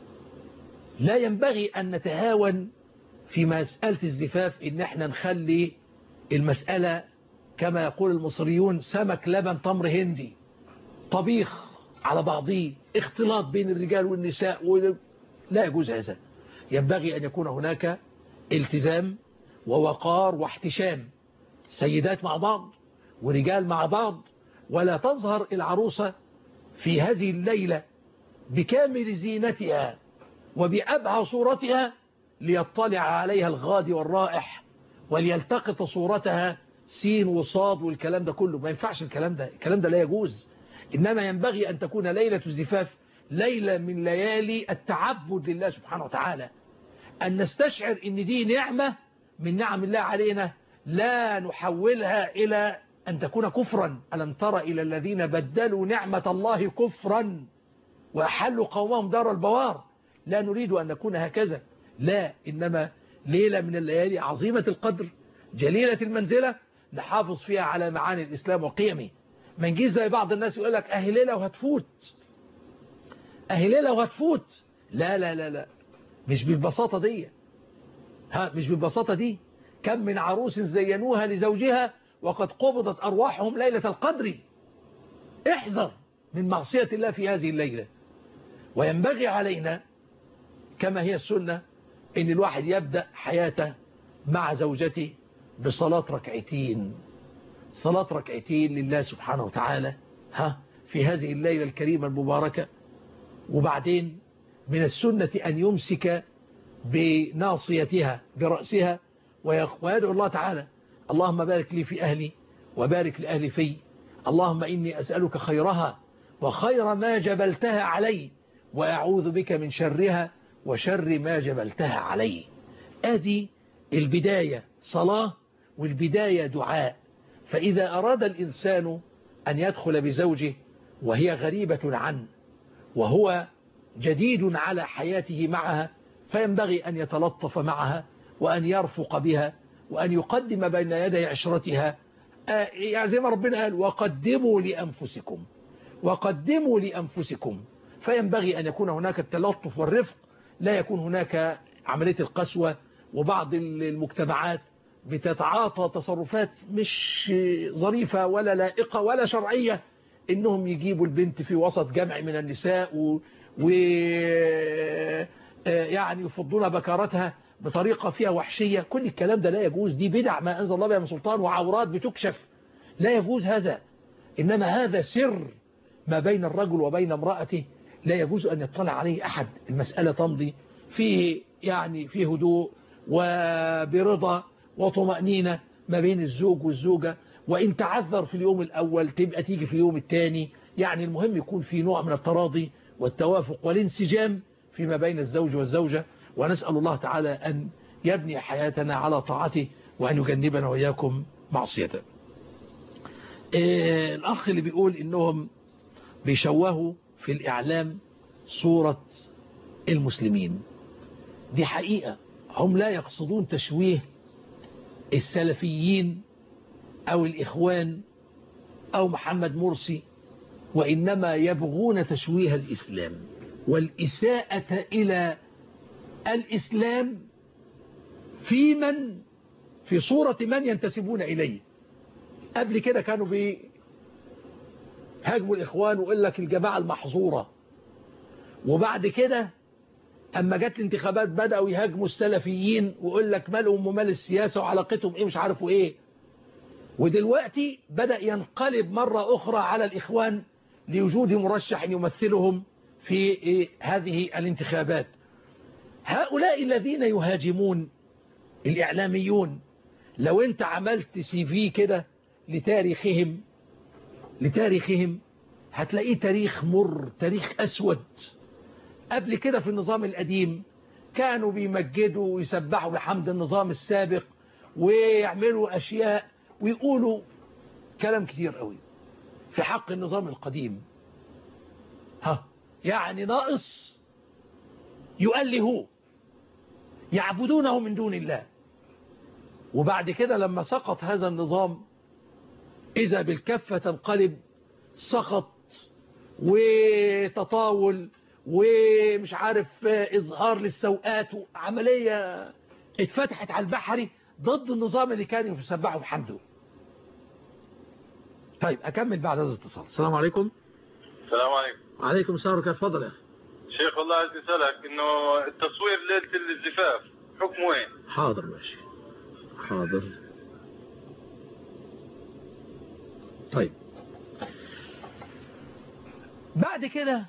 S2: لا ينبغي أن نتهاون في مسألة الزفاف إن احنا نخلي المسألة كما يقول المصريون سمك لبن تمر هندي طبيخ على بعضه اختلاط بين الرجال والنساء و... لا يجوز هذا ينبغي أن يكون هناك التزام ووقار واحتشام سيدات مع بعض ورجال مع بعض ولا تظهر العروسة في هذه الليلة بكامل زينتها وبأبهى صورتها ليطلع عليها الغادي والرائح وليلتقط صورتها سين وصاد والكلام ده كله ما ينفعش الكلام ده الكلام ده لا يجوز إنما ينبغي أن تكون ليلة الزفاف ليلة من ليالي التعبد لله سبحانه وتعالى أن نستشعر أن دي نعمة من نعم الله علينا لا نحولها إلى أن تكون كفرا ألم تر إلى الذين بدلوا نعمة الله كفرا وأحلوا قومهم دار البوار لا نريد أن نكون هكذا لا إنما ليلة من الليالي عظيمة القدر جليلة المنزلة نحافظ فيها على معاني الإسلام وقيمه ما نجيش زي بعض الناس يقول لك أهي ليلة وهتفوت أهي ليلة وهتفوت لا لا لا لا مش بالبساطة دي ها مش بالبساطة دي كم من عروس زينوها لزوجها وقد قبضت أرواحهم ليلة القدر احذر من معصية الله في هذه الليلة وينبغي علينا كما هي السنة ان الواحد يبدأ حياته مع زوجته بصلاة ركعتين صلاة ركعتين لله سبحانه وتعالى ها في هذه الليلة الكريمة المباركة وبعدين من السنة أن يمسك بناصيتها برأسها ويدعو الله تعالى اللهم بارك لي في أهلي وبارك لأهلي في اللهم إني أسألك خيرها وخير ما جبلتها علي وأعوذ بك من شرها وشر ما جبلتها علي أدي البداية صلاة والبداية دعاء فإذا أراد الإنسان أن يدخل بزوجه وهي غريبة عنه وهو جديد على حياته معها فينبغي أن يتلطف معها وأن يرفق بها وأن يقدم بين يدي عشرتها يعني زي ما ربنا قال وقدموا لأنفسكم وقدموا لأنفسكم فينبغي أن يكون هناك التلطف والرفق لا يكون هناك عملية القسوة وبعض المجتمعات بتتعاطى تصرفات مش ظريفة ولا لائقة ولا شرعية انهم يجيبوا البنت في وسط جمع من النساء و, و... يعني يفضون بكارتها بطريقة فيها وحشية كل الكلام ده لا يجوز دي بدع ما أنزل الله بها من سلطان وعورات بتكشف لا يجوز هذا إنما هذا سر ما بين الرجل وبين امرأته لا يجوز أن يطلع عليه أحد المسألة تمضي في يعني في هدوء وبرضا وطمأنينة ما بين الزوج والزوجة وإن تعذر في اليوم الأول تبقى تيجي في اليوم الثاني يعني المهم يكون في نوع من التراضي والتوافق والانسجام فيما بين الزوج والزوجة ونسأل الله تعالى أن يبني حياتنا على طاعته وأن يجنبنا وإياكم معصيته إيه الأخ اللي بيقول إنهم بيشوهوا في الإعلام صورة المسلمين دي حقيقة هم لا يقصدون تشويه السلفيين أو الإخوان أو محمد مرسي وإنما يبغون تشويه الإسلام والإساءة إلى الإسلام في من في صورة من ينتسبون إليه قبل كده كانوا بيهاجموا الإخوان ويقول لك الجماعة المحظورة وبعد كده أما جت الانتخابات بدأوا يهاجموا السلفيين ويقول لك مالهم ومال السياسة وعلاقتهم إيه مش عارفوا إيه ودلوقتي بدأ ينقلب مرة أخرى على الإخوان لوجود مرشح يمثلهم في إيه هذه الانتخابات هؤلاء الذين يهاجمون الإعلاميون لو أنت عملت سي في كده لتاريخهم لتاريخهم هتلاقيه تاريخ مر تاريخ أسود قبل كده في النظام القديم كانوا بيمجدوا ويسبحوا بحمد النظام السابق ويعملوا أشياء ويقولوا كلام كتير قوي في حق النظام القديم ها يعني ناقص يؤلهوه يعبدونه من دون الله وبعد كده لما سقط هذا النظام إذا بالكفة تنقلب سقط وتطاول ومش عارف إظهار للسوءات عملية اتفتحت على البحري ضد النظام اللي كان يسبحه بحمده طيب أكمل بعد هذا الاتصال السلام عليكم
S10: السلام عليكم
S2: عليكم السلام ورحمة اتفضل يا أخي
S10: شيخ والله عايز اسالك انه التصوير ليله الزفاف حكمه ايه؟
S2: حاضر ماشي حاضر طيب بعد كده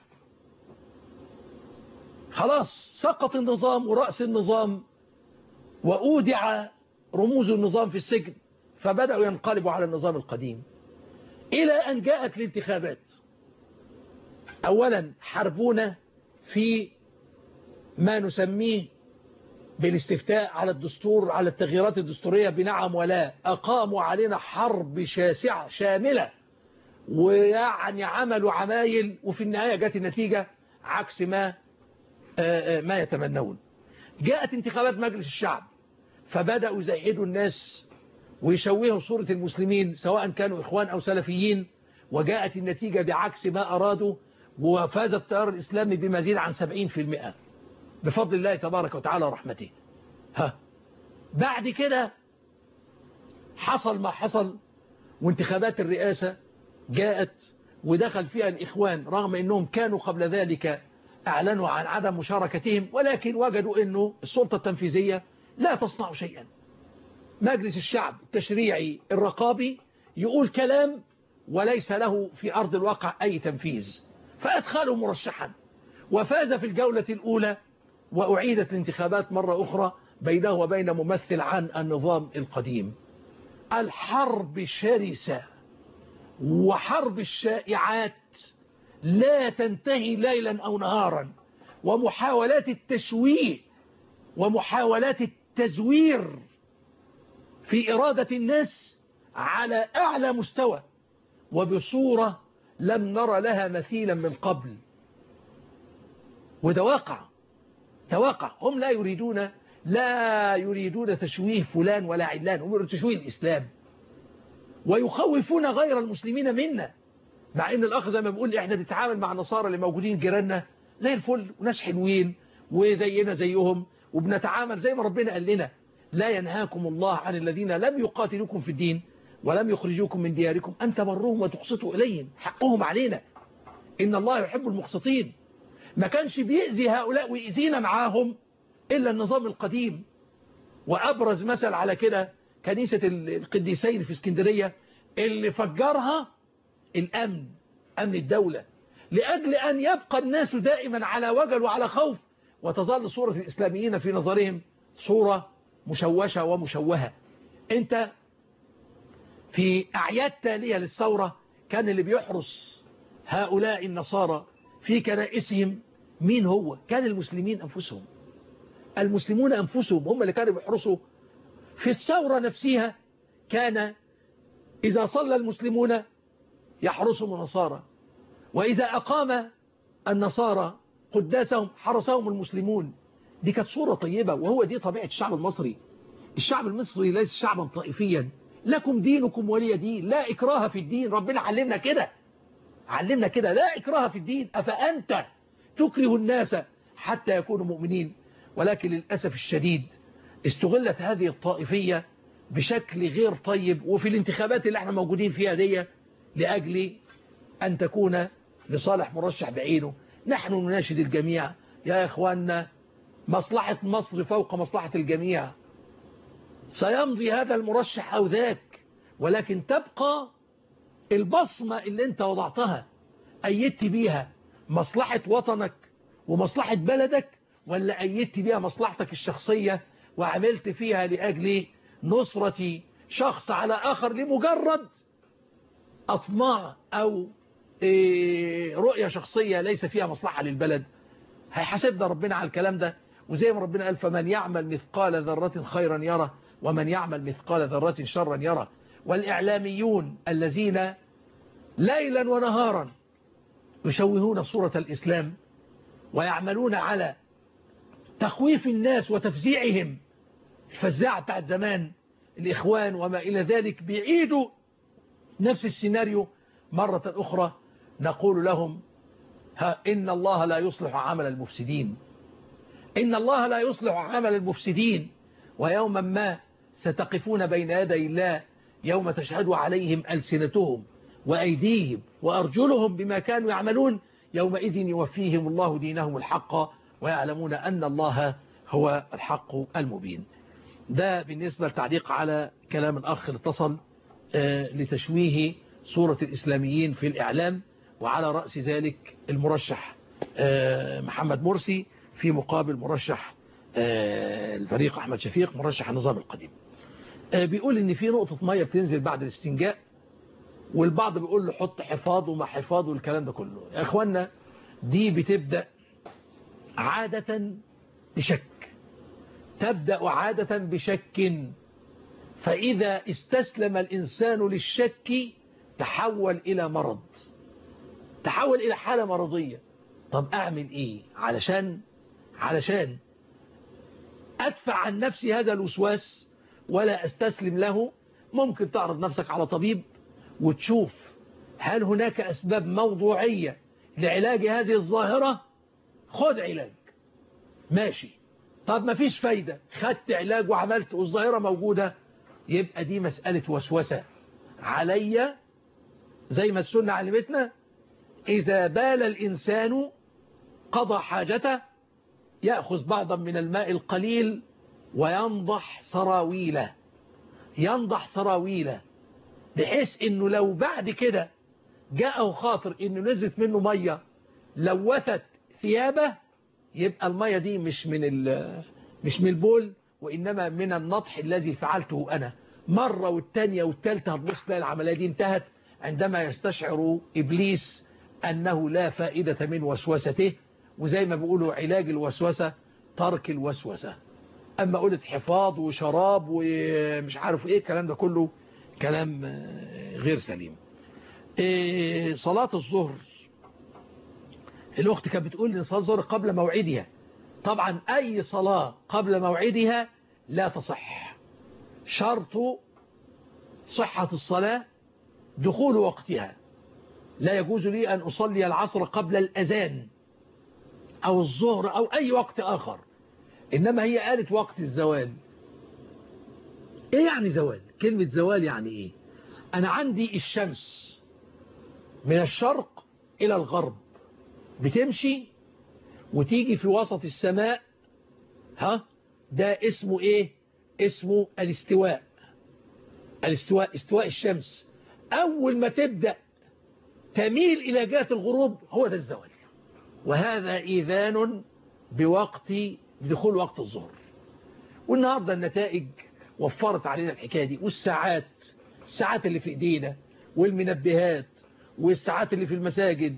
S2: خلاص سقط النظام ورأس النظام وأودع رموز النظام في السجن فبدأوا ينقلبوا على النظام القديم إلى أن جاءت الانتخابات أولا حربونا في ما نسميه بالاستفتاء على الدستور على التغييرات الدستورية بنعم ولا أقاموا علينا حرب شاسعة شاملة ويعني عملوا عمايل وفي النهاية جات النتيجة عكس ما ما يتمنون جاءت انتخابات مجلس الشعب فبدأوا يزهدوا الناس ويشوهوا صورة المسلمين سواء كانوا إخوان أو سلفيين وجاءت النتيجة بعكس ما أرادوا وفاز التيار الإسلامي بمزيد عن 70% بفضل الله تبارك وتعالى ورحمته ها بعد كده حصل ما حصل وانتخابات الرئاسة جاءت ودخل فيها الإخوان رغم أنهم كانوا قبل ذلك أعلنوا عن عدم مشاركتهم ولكن وجدوا أنه السلطة التنفيذية لا تصنع شيئا مجلس الشعب التشريعي الرقابي يقول كلام وليس له في أرض الواقع أي تنفيذ فأدخلوا مرشحا وفاز في الجولة الأولى وأعيدت الانتخابات مرة أخرى بينه وبين ممثل عن النظام القديم الحرب شرسة وحرب الشائعات لا تنتهي ليلا أو نهارا ومحاولات التشويه ومحاولات التزوير في إرادة الناس على أعلى مستوى وبصورة لم نرى لها مثيلا من قبل وده واقع تواقع هم لا يريدون لا يريدون تشويه فلان ولا علان هم يريدون تشويه الإسلام ويخوفون غير المسلمين منا مع ان الأخ زي ما بيقول احنا بنتعامل مع النصارى اللي موجودين جيراننا زي الفل وناس حلوين وزينا زيهم وبنتعامل زي ما ربنا قال لنا لا ينهاكم الله عن الذين لم يقاتلوكم في الدين ولم يخرجوكم من دياركم أن تبروهم وتقسطوا إليهم حقهم علينا إن الله يحب المقسطين ما كانش بيأذي هؤلاء ويأذينا معاهم إلا النظام القديم وأبرز مثل على كده كنيسة القديسين في اسكندرية اللي فجرها الأمن أمن الدولة لأجل أن يبقى الناس دائما على وجل وعلى خوف وتظل صورة الإسلاميين في نظرهم صورة مشوشة ومشوهة أنت في أعياد تالية للثورة كان اللي بيحرس هؤلاء النصارى في كنائسهم مين هو كان المسلمين أنفسهم المسلمون أنفسهم هم اللي كانوا بيحرسوا في الثورة نفسها كان إذا صلى المسلمون يحرسهم النصارى وإذا أقام النصارى قداسهم حرسهم المسلمون دي كانت صورة طيبة وهو دي طبيعة الشعب المصري الشعب المصري ليس شعبا طائفيا لكم دينكم ولي دين لا إكراه في الدين ربنا علمنا كده علمنا كده لا إكراه في الدين أفأنت تكره الناس حتى يكونوا مؤمنين ولكن للأسف الشديد استغلت هذه الطائفية بشكل غير طيب وفي الانتخابات اللي احنا موجودين فيها دي لأجل أن تكون لصالح مرشح بعينه نحن نناشد الجميع يا إخواننا مصلحة مصر فوق مصلحة الجميع سيمضي هذا المرشح أو ذاك ولكن تبقى البصمة اللي انت وضعتها أيدت بيها مصلحة وطنك ومصلحة بلدك ولا أيدت بيها مصلحتك الشخصية وعملت فيها لأجل نصرة شخص على آخر لمجرد أطماع أو رؤية شخصية ليس فيها مصلحة للبلد هيحاسبنا ربنا على الكلام ده وزي ما ربنا قال فمن يعمل مثقال ذرة خيرا يرى ومن يعمل مثقال ذرة شرا يرى والإعلاميون الذين ليلا ونهارا يشوهون صورة الإسلام ويعملون على تخويف الناس وتفزيعهم الفزاعة بتاعت زمان الإخوان وما إلى ذلك بيعيدوا نفس السيناريو مرة أخرى نقول لهم ها إن الله لا يصلح عمل المفسدين إن الله لا يصلح عمل المفسدين ويوما ما ستقفون بين يدي الله يوم تشهد عليهم ألسنتهم وأيديهم وأرجلهم بما كانوا يعملون يومئذ يوفيهم الله دينهم الحق ويعلمون أن الله هو الحق المبين ده بالنسبة للتعليق على كلام الأخ اللي اتصل لتشويه صورة الإسلاميين في الإعلام وعلى رأس ذلك المرشح محمد مرسي في مقابل مرشح الفريق أحمد شفيق مرشح النظام القديم بيقول ان في نقطة مية بتنزل بعد الاستنجاء والبعض بيقول له حط حفاظ وما حفاظ والكلام ده كله يا اخوانا دي بتبدأ عادة بشك تبدأ عادة بشك فإذا استسلم الإنسان للشك تحول إلى مرض تحول إلى حالة مرضية طب أعمل إيه علشان علشان أدفع عن نفسي هذا الوسواس ولا أستسلم له ممكن تعرض نفسك على طبيب وتشوف هل هناك أسباب موضوعية لعلاج هذه الظاهرة خد علاج ماشي طب ما فيش فايدة خدت علاج وعملت والظاهرة موجودة يبقى دي مسألة وسوسة علي زي ما السنة علمتنا إذا بال الإنسان قضى حاجته يأخذ بعضا من الماء القليل وينضح سراويله ينضح سراويله بحيث انه لو بعد كده جاءه خاطر انه نزلت منه مية لوثت ثيابه يبقى المية دي مش من مش من البول وإنما من النطح الذي فعلته أنا مرة والتانية والتالتة هتبص تلاقي العملية دي انتهت عندما يستشعر إبليس أنه لا فائدة من وسوسته وزي ما بيقولوا علاج الوسوسة ترك الوسوسة أما قلت حفاظ وشراب ومش عارف إيه الكلام ده كله كلام غير سليم إيه صلاة الظهر الأخت كانت بتقول إن صلاة الظهر قبل موعدها طبعا أي صلاة قبل موعدها لا تصح شرط صحة الصلاة دخول وقتها لا يجوز لي أن أصلي العصر قبل الأذان أو الظهر أو أي وقت آخر إنما هي قالت وقت الزوال إيه يعني زوال كلمة زوال يعني إيه أنا عندي الشمس من الشرق إلى الغرب بتمشي وتيجي في وسط السماء ها ده اسمه إيه اسمه الاستواء الاستواء استواء الشمس أول ما تبدأ تميل إلى جهة الغروب هو ده الزوال وهذا إيذان بوقت بدخول وقت الظهر والنهاردة النتائج وفرت علينا الحكاية دي والساعات الساعات اللي في ايدينا والمنبهات والساعات اللي في المساجد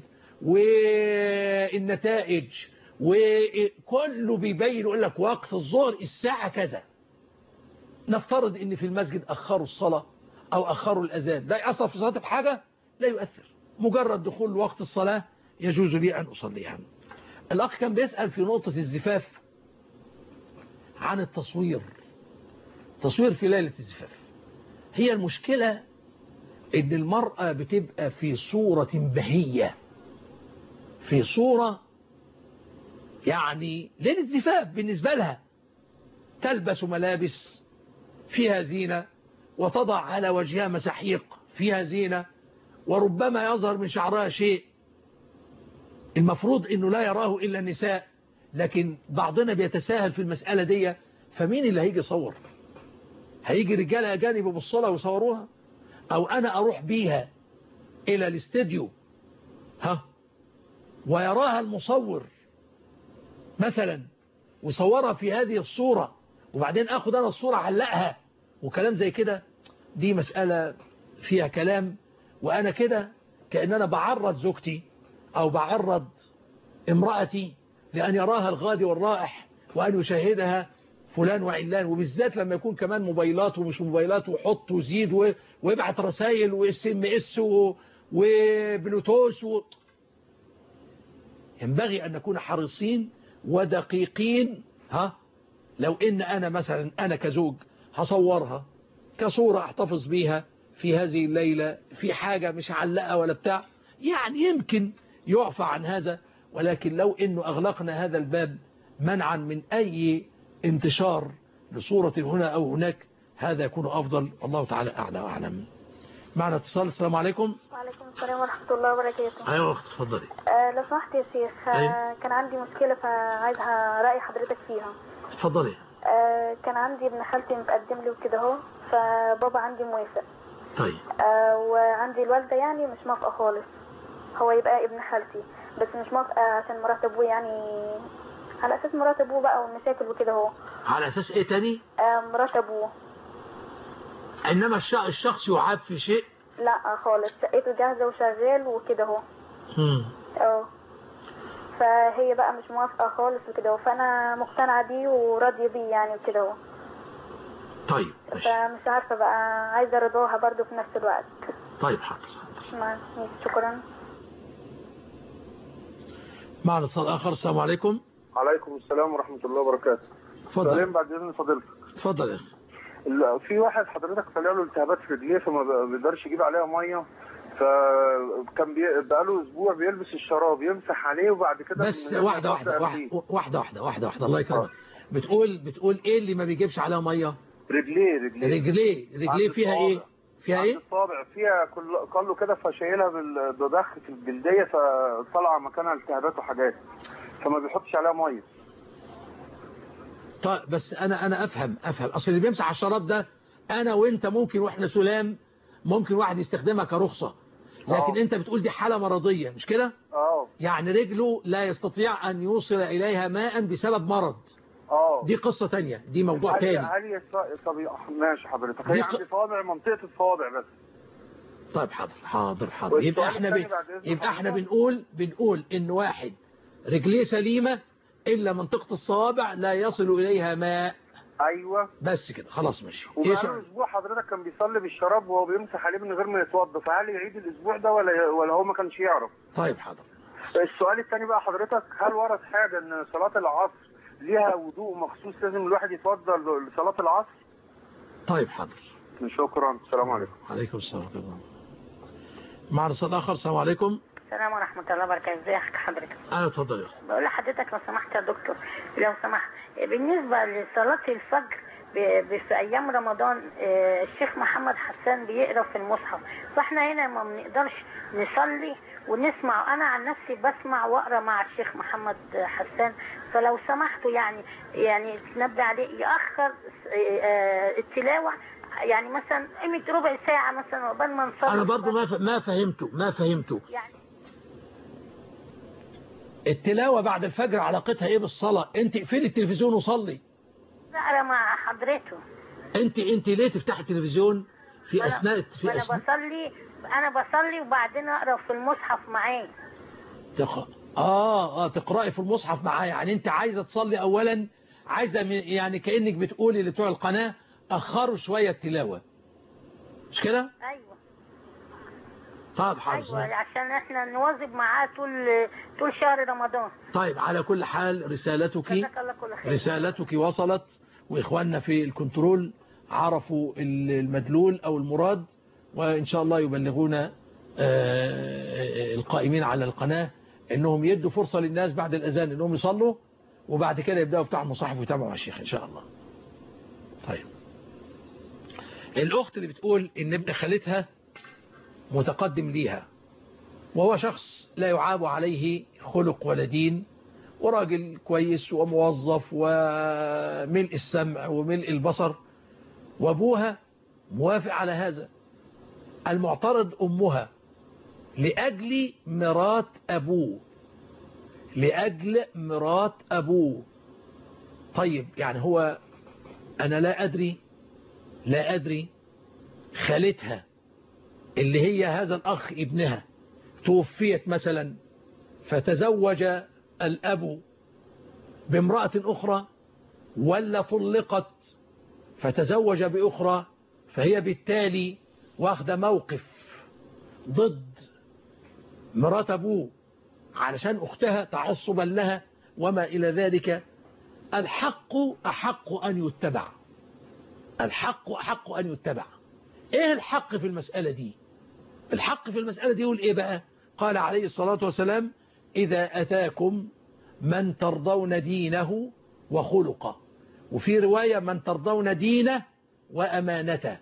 S2: والنتائج وكله بيبين يقول لك وقت الظهر الساعة كذا نفترض ان في المسجد اخروا الصلاة او اخروا الاذان ده يأثر في صلاتي بحاجة لا يؤثر مجرد دخول وقت الصلاة يجوز لي ان اصليها الاخ كان بيسأل في نقطة الزفاف عن التصوير تصوير في ليلة الزفاف هي المشكلة ان المرأة بتبقى في صورة بهية في صورة يعني ليلة زفاف بالنسبة لها تلبس ملابس فيها زينة وتضع على وجهها مساحيق فيها زينة وربما يظهر من شعرها شيء المفروض انه لا يراه الا النساء لكن بعضنا بيتساهل في المسألة دي فمين اللي هيجي يصور هيجي رجال اجانب يبصوا ويصوروها او انا اروح بيها الى الاستديو ها ويراها المصور مثلا وصورها في هذه الصورة وبعدين اخد انا الصورة علقها وكلام زي كده دي مسألة فيها كلام وانا كده كأن انا بعرض زوجتي او بعرض امرأتي لأن يراها الغادي والرائح وأن يشاهدها فلان وعلان وبالذات لما يكون كمان موبايلات ومش موبايلات وحط وزيد ويبعت رسائل واس ام اس وبلوتوث و... ينبغي أن نكون حريصين ودقيقين ها لو إن أنا مثلا أنا كزوج هصورها كصورة احتفظ بيها في هذه الليلة في حاجة مش هعلقها ولا بتاع يعني يمكن يعفى عن هذا ولكن لو انه اغلقنا هذا الباب منعا من اي انتشار لصورة هنا او هناك هذا يكون افضل الله تعالى اعلى واعلم معنا اتصال السلام عليكم
S11: وعليكم السلام ورحمة الله وبركاته
S2: ايوه اخت اتفضلي
S11: آه لو سمحت يا شيخ آه
S2: أيوة.
S11: كان عندي مشكلة فعايزها رأي حضرتك فيها
S2: اتفضلي
S11: آه كان عندي ابن خالتي متقدم لي وكده اهو فبابا عندي موافق
S2: طيب
S11: آه وعندي الوالدة يعني مش موافقة خالص هو يبقى ابن خالتي بس مش موافقة عشان مرات ابوه يعني على اساس مرات ابوه بقى والمشاكل وكده اهو
S2: على اساس ايه تاني
S11: آه مرات ابوه
S2: انما الش- الشخص يعاب في شيء
S11: لا خالص شقته جاهزة وشغال وكده اهو
S2: مم.
S11: اه فهي بقى مش موافقة خالص وكده اهو فانا مقتنعة بيه وراضية بيه يعني وكده اهو
S2: طيب ماشي.
S11: فمش عارفة بقى عايزة رضاها برضو في نفس الوقت
S2: طيب حاضر
S11: مع- شكرا
S2: معنا اتصال اخر السلام عليكم
S12: عليكم السلام ورحمة الله وبركاته
S2: اتفضل.
S12: سؤالين بعد إذن فضيلتك
S2: اتفضل يا اخي
S12: ال- في واحد حضرتك طلع له التهابات في رجليه فما ب- بيقدرش يجيب عليها ميه فكان بي... بقاله اسبوع بيلبس الشراب يمسح عليه وبعد كده
S2: بس
S12: من غير ما
S2: واحدة واحدة
S12: يحط
S2: واحدة
S12: قبليه.
S2: واحدة واحدة واحدة واحدة الله يكرمك بتقول بتقول ايه اللي ما بيجيبش عليها ميه
S12: رجليه رجليه
S2: رجليه رجليه
S12: عند
S2: فيها ايه
S12: الصوابع.
S2: فيها
S12: عند
S2: ايه
S12: الصابع فيها كل قال له كده فشايلها بال- بضخ في الجلديه فطلع مكانها التهابات وحاجات فما بيحطش عليها ميه
S2: طيب بس انا انا افهم افهم اصل اللي بيمسح على الشراب ده انا وانت ممكن واحنا سلام ممكن واحد يستخدمها كرخصة لكن انت بتقول دي حالة مرضية مش كده
S12: اه
S2: يعني رجله لا يستطيع ان يوصل اليها ماء بسبب مرض
S12: اه
S2: دي قصة تانية دي موضوع
S12: هل
S2: تاني
S12: هل يست... طب ماشي حضرتك
S2: دي
S12: هي
S2: ق-
S12: عندي صوابع منطقه الصوابع بس
S2: طيب حاضر حاضر حاضر
S12: والسؤال
S2: يبقى احنا
S12: الثاني
S2: ب...
S12: بعد إذن
S2: يبقى احنا
S12: حضرتك.
S2: بنقول بنقول ان واحد رجليه سليمة الا منطقة الصوابع لا يصل اليها ماء
S12: ايوه
S2: بس كده خلاص ماشي ايه
S12: وبقاله
S2: سؤال
S12: اسبوع حضرتك كان بيصلي بالشراب وهو بيمسح عليه من غير ما يتوضى فهل يعيد الاسبوع ده ولا ولا هو ما كانش يعرف
S2: طيب حاضر
S12: السؤال الثاني بقى حضرتك هل ورد حاجه ان صلاه العصر ليها وضوء مخصوص لازم الواحد يتوضى لصلاه العصر
S2: طيب حاضر
S12: شكرا السلام عليكم
S2: عليكم السلام ورحمة الله معنا صوت آخر السلام عليكم
S13: السلام ورحمة الله وبركاته ازي حضرتك
S2: أنا اتفضل يا أخي
S13: بقول لحضرتك لو سمحت يا دكتور لو سمحت بالنسبة لصلاة الفجر ب- ب- في ايام رمضان آه، الشيخ محمد حسان بيقرا في المصحف فاحنا هنا ما بنقدرش نصلي ونسمع انا عن نفسي بسمع واقرا مع الشيخ محمد حسان فلو سمحتوا يعني يعني تنبه عليه ياخر آه، آه، التلاوه يعني مثلا قيمه ربع ساعه مثلا عقبال ما نصلي
S2: أنا برضو ما ف- ما فهمته ما فهمته
S13: يعني
S2: التلاوة بعد الفجر علاقتها إيه بالصلاة أنت اقفلي التلفزيون وصلي
S13: اقرا مع حضرته
S2: أنت أنت ليه تفتحي التلفزيون في
S13: ما أنا-
S2: أثناء
S13: ما
S2: في
S13: انا
S2: أثناء
S13: بصلي انا بصلي وبعدين اقرا في المصحف معاه
S2: تق... آه آه تقرأي في المصحف معايا يعني أنت عايزة تصلي أولا عايزة من- يعني كأنك بتقولي لبتوع القناة أخروا شوية التلاوة مش كده؟
S13: ايوه
S2: طيب حاضر
S13: ايوه عشان احنا نواظب معاه طول طول شهر رمضان
S2: طيب على كل حال رسالتك
S13: جزاك الله كل خير
S2: رسالتك وصلت وإخواننا في الكنترول عرفوا المدلول أو المراد وإن شاء الله يبلغون آه، القائمين على القناة أنهم يدوا فرصة للناس بعد الأذان أنهم يصلوا وبعد كده يبدأوا يفتحوا المصاحف ويتابعوا مع الشيخ إن شاء الله طيب الأخت اللي بتقول إن ابن خالتها متقدم ليها وهو شخص لا يعاب عليه خلق ولا دين وراجل كويس وموظف وملء السمع وملء البصر وابوها موافق على هذا المعترض أمها لأجل مرات أبوه لأجل مرات أبوه طيب يعني هو أنا لا أدري لا أدري خالتها اللي هي هذا الأخ ابنها توفيت مثلا فتزوج الأب بامرأة أخرى ولا طلقت فتزوج بأخرى فهي بالتالي واخدة موقف ضد مرات أبوه علشان أختها تعصبا لها وما إلى ذلك الحق أحق أن يتبع الحق أحق أن يتبع إيه الحق في المسألة دي الحق في المسألة دي يقول إيه بقى قال عليه الصلاة والسلام إذا أتاكم من ترضون دينه وخلقه وفي رواية من ترضون دينه وأمانته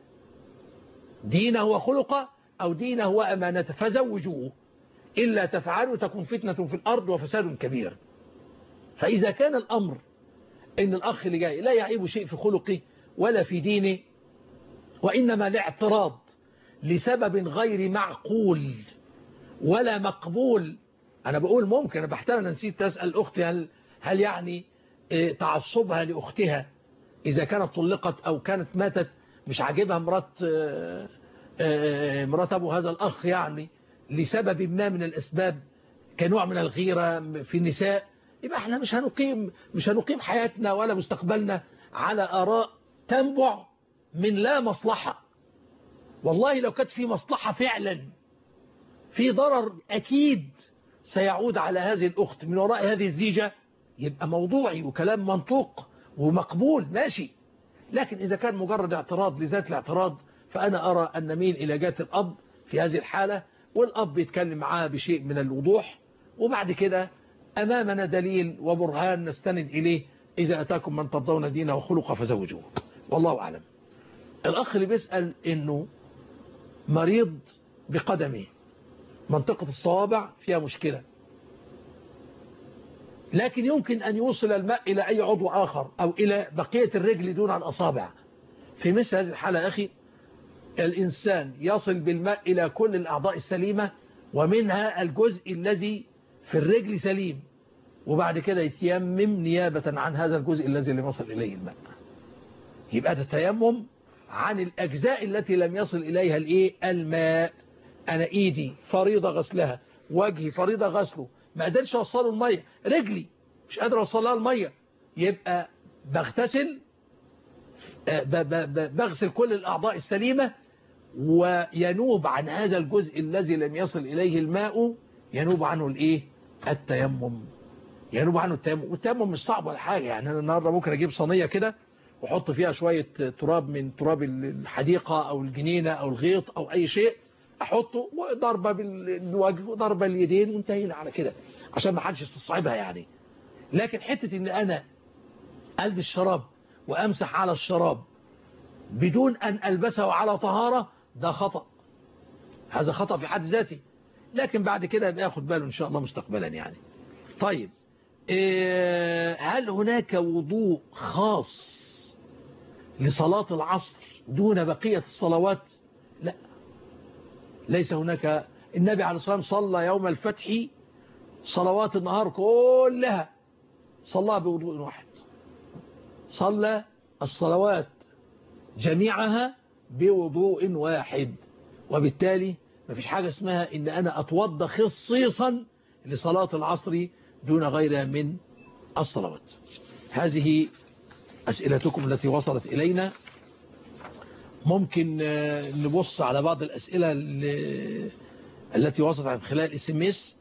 S2: دينه وخلقه أو دينه وأمانته فزوجوه إلا تفعلوا تكون فتنة في الأرض وفساد كبير فإذا كان الأمر إن الأخ اللي جاي لا يعيب شيء في خلقه ولا في دينه وإنما لاعتراض لسبب غير معقول ولا مقبول أنا بقول ممكن أنا بحترم أنا نسيت تسأل أختي هل, هل يعني إيه تعصبها لأختها إذا كانت طلقت أو كانت ماتت مش عاجبها مرات آه، آه، مرات أبو هذا الأخ يعني لسبب ما من الأسباب كنوع من الغيرة في النساء يبقى احنا مش هنقيم مش هنقيم حياتنا ولا مستقبلنا على آراء تنبع من لا مصلحة والله لو كانت في مصلحة فعلا في ضرر أكيد سيعود على هذه الأخت من وراء هذه الزيجة يبقى موضوعي وكلام منطوق ومقبول ماشي لكن إذا كان مجرد اعتراض لذات الاعتراض فأنا أرى أن نميل إلى جهة الأب في هذه الحالة والأب يتكلم معاه بشيء من الوضوح وبعد كده أمامنا دليل وبرهان نستند إليه إذا أتاكم من ترضون دينه وخلقه فزوجوه والله أعلم الأخ اللي بيسأل إنه مريض بقدمه منطقة الصوابع فيها مشكلة لكن يمكن أن يوصل الماء إلى أي عضو آخر أو إلى بقية الرجل دون الأصابع في مثل هذه الحالة أخي الإنسان يصل بالماء إلى كل الأعضاء السليمة ومنها الجزء الذي في الرجل سليم وبعد كده يتيمم نيابة عن هذا الجزء الذي لم يصل إليه الماء يبقى تتيمم عن الأجزاء التي لم يصل إليها الإيه الماء أنا إيدي فريضة غسلها وجهي فريضة غسله ما قدرش أوصله المية رجلي مش قادر أوصلها المية يبقى بغتسل بغسل كل الأعضاء السليمة وينوب عن هذا الجزء الذي لم يصل إليه الماء ينوب عنه الإيه التيمم ينوب عنه التيمم والتيمم مش صعب ولا حاجة يعني أنا النهاردة ممكن أجيب صينية كده وحط فيها شوية تراب من تراب الحديقة أو الجنينة أو الغيط أو أي شيء أحطه وضربة بالوجه وضربة اليدين وانتهينا على كده عشان ما حدش يستصعبها يعني لكن حتة إن أنا ألبس شراب وأمسح على الشراب بدون أن ألبسه على طهارة ده خطأ هذا خطأ في حد ذاته لكن بعد كده يبقى ياخد باله إن شاء الله مستقبلا يعني طيب إيه هل هناك وضوء خاص لصلاة العصر دون بقية الصلوات لا ليس هناك النبي عليه الصلاة والسلام صلى يوم الفتح صلوات النهار كلها صلى بوضوء واحد صلى الصلوات جميعها بوضوء واحد وبالتالي ما فيش حاجة اسمها ان انا اتوضى خصيصا لصلاة العصر دون غيرها من الصلوات هذه أسئلتكم التي وصلت إلينا ممكن نبص على بعض الأسئلة التي وصلت من خلال اس ام اس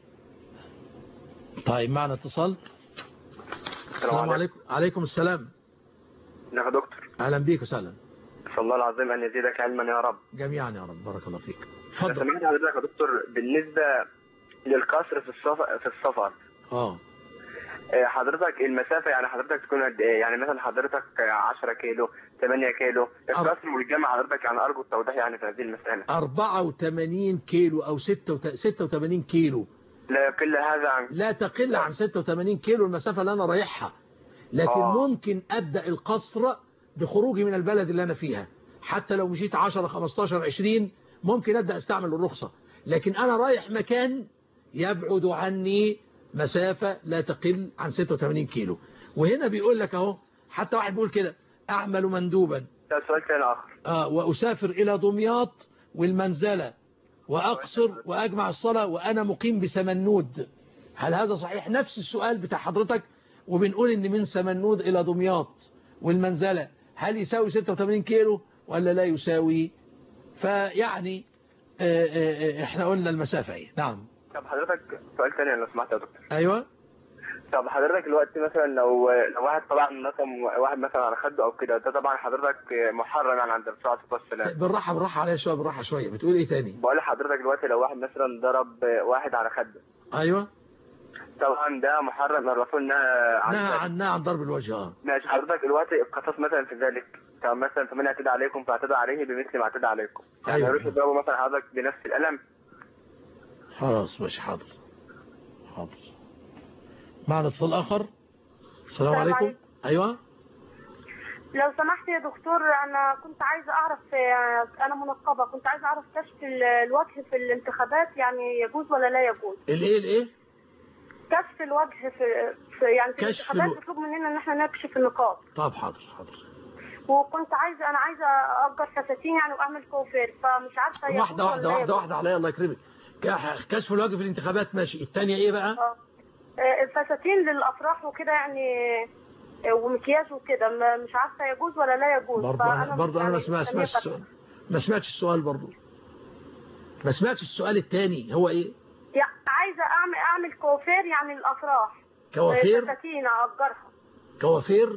S2: طيب معنا اتصال السلام عليكم عليكم السلام
S14: نعم يا دكتور
S2: أهلا بيك وسهلا
S14: نسأل الله العظيم أن يزيدك علما يا رب
S2: جميعا يا رب بارك الله فيك
S14: اتفضل سمعت حضرتك يا دكتور بالنسبة للقصر في السفر في السفر
S2: اه
S14: حضرتك المسافة يعني حضرتك تكون قد ايه يعني مثلا حضرتك 10 كيلو 8 كيلو القصر والجامعة حضرتك يعني أرجو التوضيح يعني في هذه المسألة
S2: 84 كيلو أو 86 كيلو
S14: لا يقل هذا عن
S2: لا تقل عن 86 كيلو المسافة اللي أنا رايحها لكن آه. ممكن أبدأ القصر بخروجي من البلد اللي أنا فيها حتى لو مشيت 10 15 20 ممكن أبدأ استعمل الرخصة لكن أنا رايح مكان يبعد عني مسافة لا تقل عن 86 كيلو وهنا بيقول لك اهو حتى واحد بيقول كده أعمل مندوبا
S14: سؤال ثاني آخر
S2: آه وأسافر إلى دمياط والمنزلة وأقصر وأجمع الصلاة وأنا مقيم بسمنود هل هذا صحيح نفس السؤال بتاع حضرتك وبنقول إن من سمنود إلى دمياط والمنزلة هل يساوي 86 كيلو ولا لا يساوي فيعني آآ آآ احنا قلنا المسافة ايه نعم
S14: طب حضرتك سؤال ثاني لو سمحت يا دكتور
S2: ايوه
S14: طب حضرتك الوقت مثلا لو لو واحد طبعا مثلا واحد مثلا على خده او كده ده طبعا حضرتك محرم يعني عند الرسول عليه الصلاه والسلام
S2: بالراحه بالراحه عليا شويه بالراحه شويه بتقول ايه تاني
S14: بقول لحضرتك دلوقتي لو واحد مثلا ضرب واحد على خده
S2: ايوه
S14: طبعا ده محرم الرسول نهى عن
S2: نهى عن نهى عن ضرب الوجه اه
S14: ماشي حضرتك دلوقتي القصاص مثلا في ذلك طب مثلا فمن اعتدى عليكم فاعتدى عليه بمثل ما اعتدى عليكم يعني
S2: أيوة.
S14: يروح يضربه مثلا حضرتك بنفس الالم
S2: خلاص ماشي حاضر حاضر معنا اتصال اخر السلام عليكم
S15: عليكم.
S2: ايوه
S15: لو سمحت يا دكتور انا كنت عايزه اعرف آه، انا منقبه كنت عايزه اعرف كشف ال- الوجه في الانتخابات يعني يجوز ولا لا يجوز
S2: الايه الايه
S15: كشف الوجه في, في يعني في
S2: كشف
S15: الانتخابات
S2: الو-
S15: بيطلب مننا ان احنا نكشف النقاب
S2: طب حاضر حاضر
S15: وكنت عايزه انا عايزه اجر فساتين يعني واعمل كوفير فمش عارفه يجوز
S2: واحده واحده
S15: ولا لا
S2: واحده
S15: يجوز.
S2: واحده عليا الله يكرمك ك- كشف الوجه في الانتخابات ماشي الثانيه ايه بقى
S15: اه آه، الفساتين للافراح وكده يعني آه، ومكياج وكده ما- مش عارفه يجوز ولا لا يجوز
S2: برضه انا
S15: فأنا
S2: برضه انا
S15: يعني
S2: ما سمعت
S15: مستنية
S2: سمعتش السؤال ما سمعتش السؤال برضه ما سمعتش السؤال الثاني هو ايه
S15: يعني عايزه اعمل اعمل كوافير يعني الافراح
S2: كوافير؟
S15: فساتين اجرها
S2: كوافير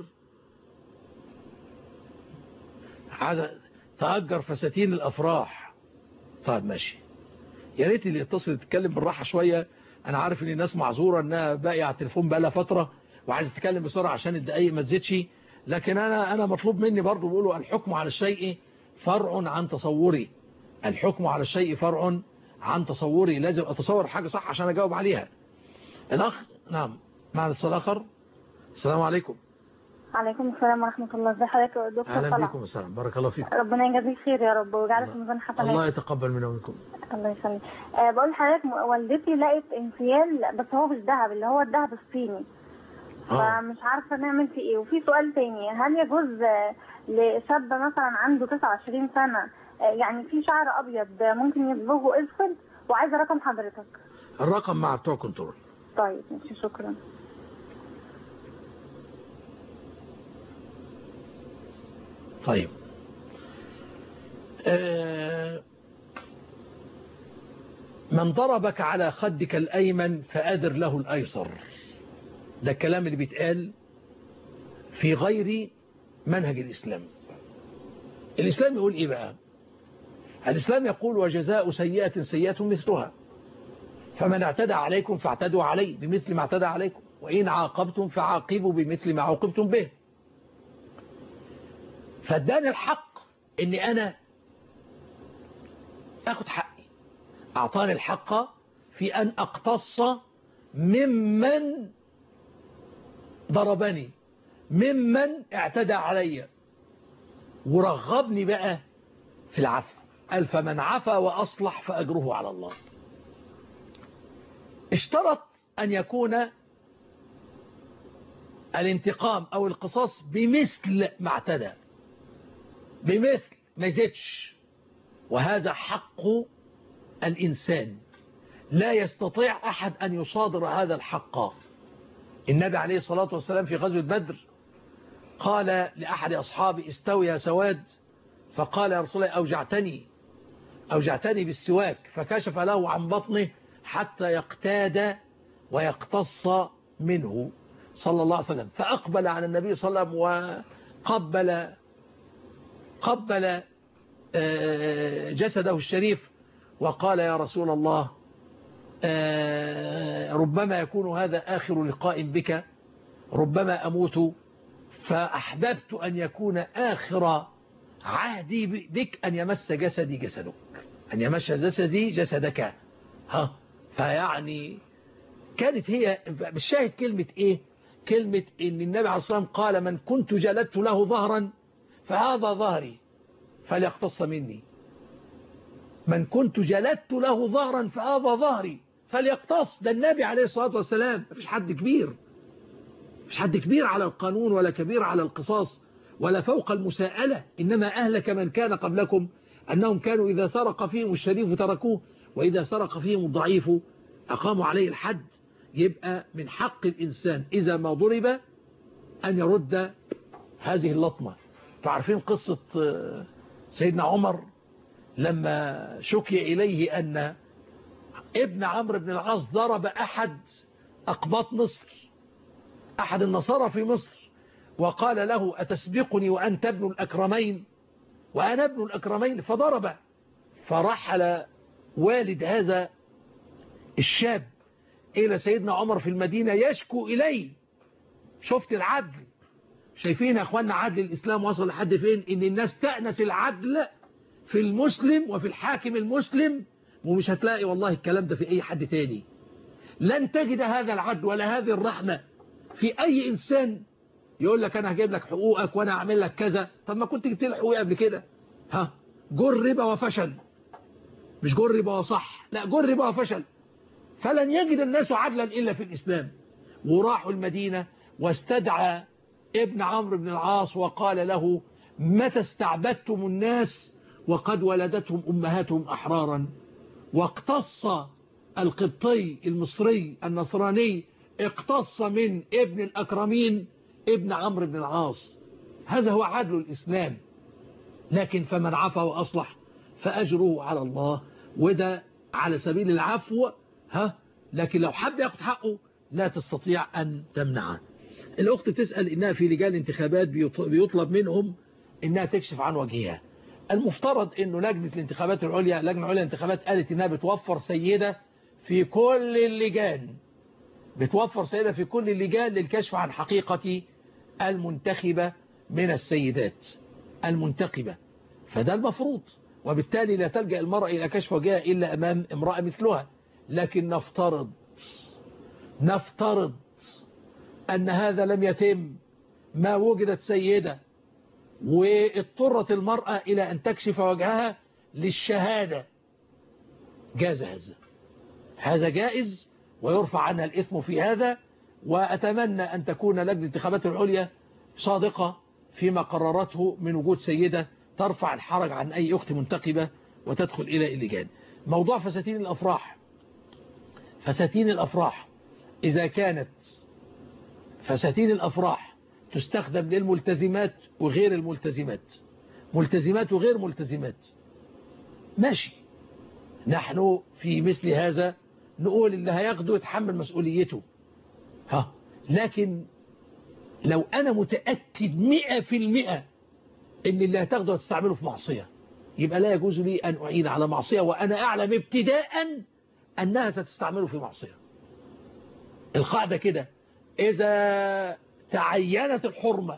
S2: عايز تأجر فساتين الأفراح طيب ماشي يا ريت اللي يتصل تتكلم بالراحة شوية أنا عارف إن الناس معذورة إنها باقية على التليفون بقالها فترة وعايز تتكلم بسرعة عشان الدقايق ما تزيدش لكن أنا أنا مطلوب مني برضو بيقولوا الحكم على الشيء فرع عن تصوري الحكم على الشيء فرع عن تصوري لازم أتصور حاجة صح عشان أجاوب عليها الأخ نعم معنا اتصال آخر السلام عليكم
S11: عليكم السلام ورحمة الله ازي حضرتك يا دكتور
S2: أهلا
S11: طلعت
S2: بكم السلام بارك الله فيكم
S11: ربنا يجازيك خير يا رب ويجعلك في ميزان حسناتك
S2: الله يتقبل منا ومنكم
S11: الله يخليك أه بقول لحضرتك م- والدتي لقت انسيال بس هو مش ذهب اللي هو الذهب الصيني
S2: آه.
S11: فمش عارفة نعمل فيه ايه وفي سؤال تاني هل يجوز آه، لشاب مثلا عنده 29 سنة آه، يعني في شعر ابيض آه، ممكن يصبغه اسود وعايزة رقم حضرتك
S2: الرقم مع بتوع كنترول
S11: طيب ماشي شكرا
S2: طيب آه، من ضربك على خدك الأيمن فأدر له الأيسر ده الكلام اللي بيتقال في غير منهج الإسلام الإسلام يقول إيه بقى الإسلام يقول وجزاء سيئة سيئة مثلها فمن اعتدى عليكم فاعتدوا عليه بمثل ما اعتدى عليكم وإن عاقبتم فعاقبوا بمثل ما عوقبتم به فاداني الحق اني انا اخد حقي اعطاني الحق في ان اقتص ممن ضربني ممن اعتدى علي ورغبني بقى في العفو قال فمن عفا وأصلح فأجره على الله اشترط أن يكون الانتقام أو القصاص بمثل ما اعتدى بمثل ما يزيدش وهذا حق الإنسان لا يستطيع أحد أن يصادر هذا الحق النبي عليه الصلاة والسلام في غزوة بدر قال لأحد أصحابه استوي يا سواد فقال يا رسول الله أوجعتني أوجعتني بالسواك فكشف له عن بطنه حتى يقتاد ويقتص منه صلى الله عليه وسلم فأقبل على النبي صلى الله عليه وسلم وقبل قبل جسده الشريف وقال يا رسول الله ربما يكون هذا آخر لقاء بك ربما أموت فأحببت أن يكون آخر عهدي بك أن يمس جسدي جسدك أن يمس جسدي جسدك ها فيعني كانت هي بالشاهد كلمة إيه كلمة إن النبي عليه الصلاة والسلام قال من كنت جلدت له ظهرا فهذا ظهري فليقتص مني من كنت جلدت له ظهرا فهذا ظهري فليقتص ده النبي عليه الصلاة والسلام مفيش حد كبير مش حد كبير على القانون ولا كبير على القصاص ولا فوق المساءلة إنما أهلك من كان قبلكم أنهم كانوا إذا سرق فيهم الشريف تركوه وإذا سرق فيهم الضعيف أقاموا عليه الحد يبقى من حق الإنسان إذا ما ضرب أن يرد هذه اللطمة تعرفين قصة سيدنا عمر لما شكي إليه أن ابن عمرو بن العاص ضرب أحد أقباط مصر أحد النصارى في مصر وقال له أتسبقني وأنت ابن الأكرمين وأنا ابن الأكرمين فضرب فرحل والد هذا الشاب إلى سيدنا عمر في المدينة يشكو إليه شفت العدل شايفين يا أخوانا عدل الإسلام وصل لحد فين إن الناس تأنس العدل في المسلم وفي الحاكم المسلم ومش هتلاقي والله الكلام ده في أي حد تاني لن تجد هذا العدل ولا هذه الرحمة في أي إنسان يقول لك أنا هجيب لك حقوقك وأنا أعمل لك كذا طب ما كنت جبت لي حقوقي قبل كده ها جرب وفشل مش جرب وصح لا جرب وفشل فلن يجد الناس عدلا إلا في الإسلام وراحوا المدينة واستدعى ابن عمرو بن العاص وقال له متى استعبدتم الناس وقد ولدتهم أمهاتهم أحرارا واقتص القبطي المصري النصراني اقتص من ابن الأكرمين ابن عمرو بن العاص هذا هو عدل الإسلام لكن فمن عفا وأصلح فأجره على الله وده على سبيل العفو ها لكن لو حب ياخد حقه لا تستطيع أن تمنعه الأخت تسأل إنها في لجان انتخابات بيطلب منهم إنها تكشف عن وجهها المفترض إنه لجنة الانتخابات العليا لجنة عليا الانتخابات قالت إنها بتوفر سيدة في كل اللجان بتوفر سيدة في كل اللجان للكشف عن حقيقة المنتخبة من السيدات المنتخبة فده المفروض وبالتالي لا تلجأ المرأة إلى كشف وجهها إلا أمام امرأة مثلها لكن نفترض نفترض أن هذا لم يتم ما وجدت سيدة واضطرت المرأة إلى أن تكشف وجهها للشهادة جاز هذا هذا جائز ويرفع عنها الإثم في هذا وأتمنى أن تكون لجنة الانتخابات العليا صادقة فيما قررته من وجود سيدة ترفع الحرج عن أي أخت منتقبة وتدخل إلى اللجان موضوع فساتين الأفراح فساتين الأفراح إذا كانت فساتين الأفراح تستخدم للملتزمات وغير الملتزمات ملتزمات وغير ملتزمات ماشي نحن في مثل هذا نقول اللي هياخده يتحمل مسؤوليته ها لكن لو أنا متأكد مئة في المئة إن اللي هتاخده هتستعمله في معصية يبقى لا يجوز لي أن أعين على معصية وأنا أعلم ابتداء أنها ستستعمله في معصية القاعدة كده إذا تعينت الحرمة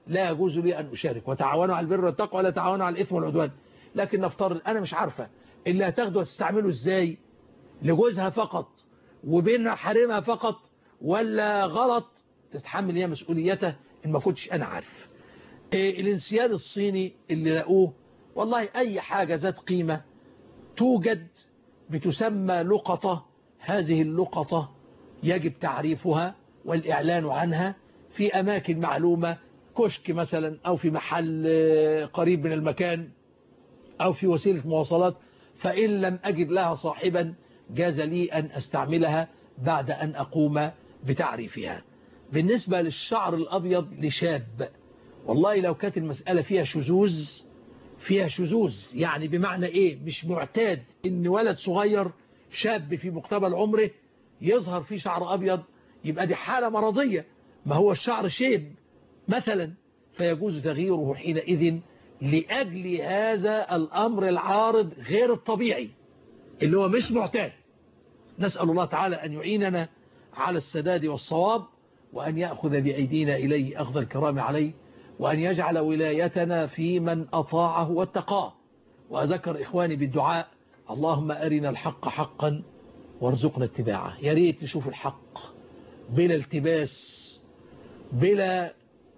S2: لا يجوز لي أن أشارك وتعاونوا على البر والتقوى ولا تعاونوا على الإثم والعدوان لكن نفترض أنا مش عارفة اللي هتاخده وتستعمله إزاي لجوزها فقط وبين حريمها فقط ولا غلط تتحمل هي مسؤوليته إن ما كنتش أنا عارف إيه الانسياد الصيني اللي لقوه والله أي حاجة ذات قيمة توجد بتسمى لقطة هذه اللقطة يجب تعريفها والإعلان عنها في أماكن معلومة كشك مثلا أو في محل قريب من المكان أو في وسيلة مواصلات فإن لم أجد لها صاحبا جاز لي أن أستعملها بعد أن أقوم بتعريفها بالنسبة للشعر الأبيض لشاب والله لو كانت المسألة فيها شذوذ فيها شذوذ يعني بمعنى إيه مش معتاد إن ولد صغير شاب في مقتبل عمره يظهر فيه شعر أبيض يبقى دي حالة مرضية ما هو الشعر شيب مثلا فيجوز تغييره حينئذ لأجل هذا الأمر العارض غير الطبيعي اللي هو مش معتاد نسأل الله تعالى أن يعيننا على السداد والصواب وأن يأخذ بأيدينا إليه أخذ الكرام عليه وأن يجعل ولايتنا في من أطاعه واتقاه وأذكر إخواني بالدعاء اللهم أرنا الحق حقا وارزقنا اتباعه يا ريت نشوف الحق بلا التباس بلا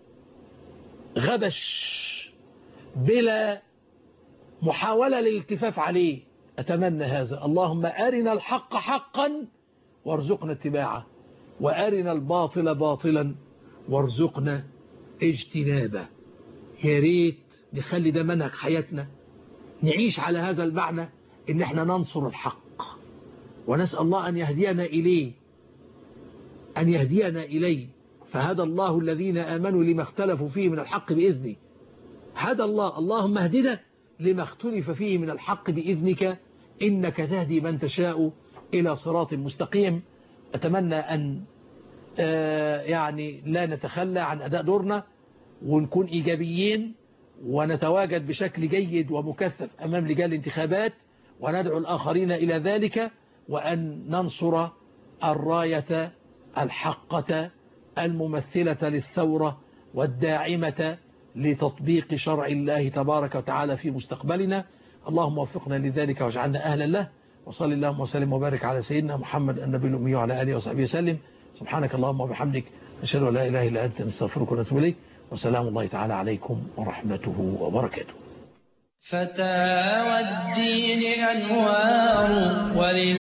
S2: غبش بلا محاولة للالتفاف عليه أتمنى هذا اللهم أرنا الحق حقا وارزقنا اتباعه وأرنا الباطل باطلا وارزقنا اجتنابه يا ريت نخلي ده منهج حياتنا نعيش على هذا المعنى ان احنا ننصر الحق ونسأل الله أن يهدينا إليه أن يهدينا إليه فهدى الله الذين آمنوا لما اختلفوا فيه من الحق بإذنه هدى الله اللهم اهدنا لما اختلف فيه من الحق بإذنك إنك تهدي من تشاء إلى صراط مستقيم أتمنى أن يعني لا نتخلى عن أداء دورنا ونكون إيجابيين ونتواجد بشكل جيد ومكثف أمام لجان الانتخابات وندعو الآخرين إلى ذلك وأن ننصر الراية الحقة الممثلة للثورة والداعمة لتطبيق شرع الله تبارك وتعالى في مستقبلنا اللهم وفقنا لذلك واجعلنا أهلا له وصلى اللهم وسلم وبارك على سيدنا محمد النبي الأمي وعلى آله وصحبه وسلم سبحانك اللهم وبحمدك نشهد ان لا إله إلا أنت نستغفرك ونتوب إليك وسلام الله تعالى عليكم ورحمته وبركاته
S1: فتاوى الدين أنوار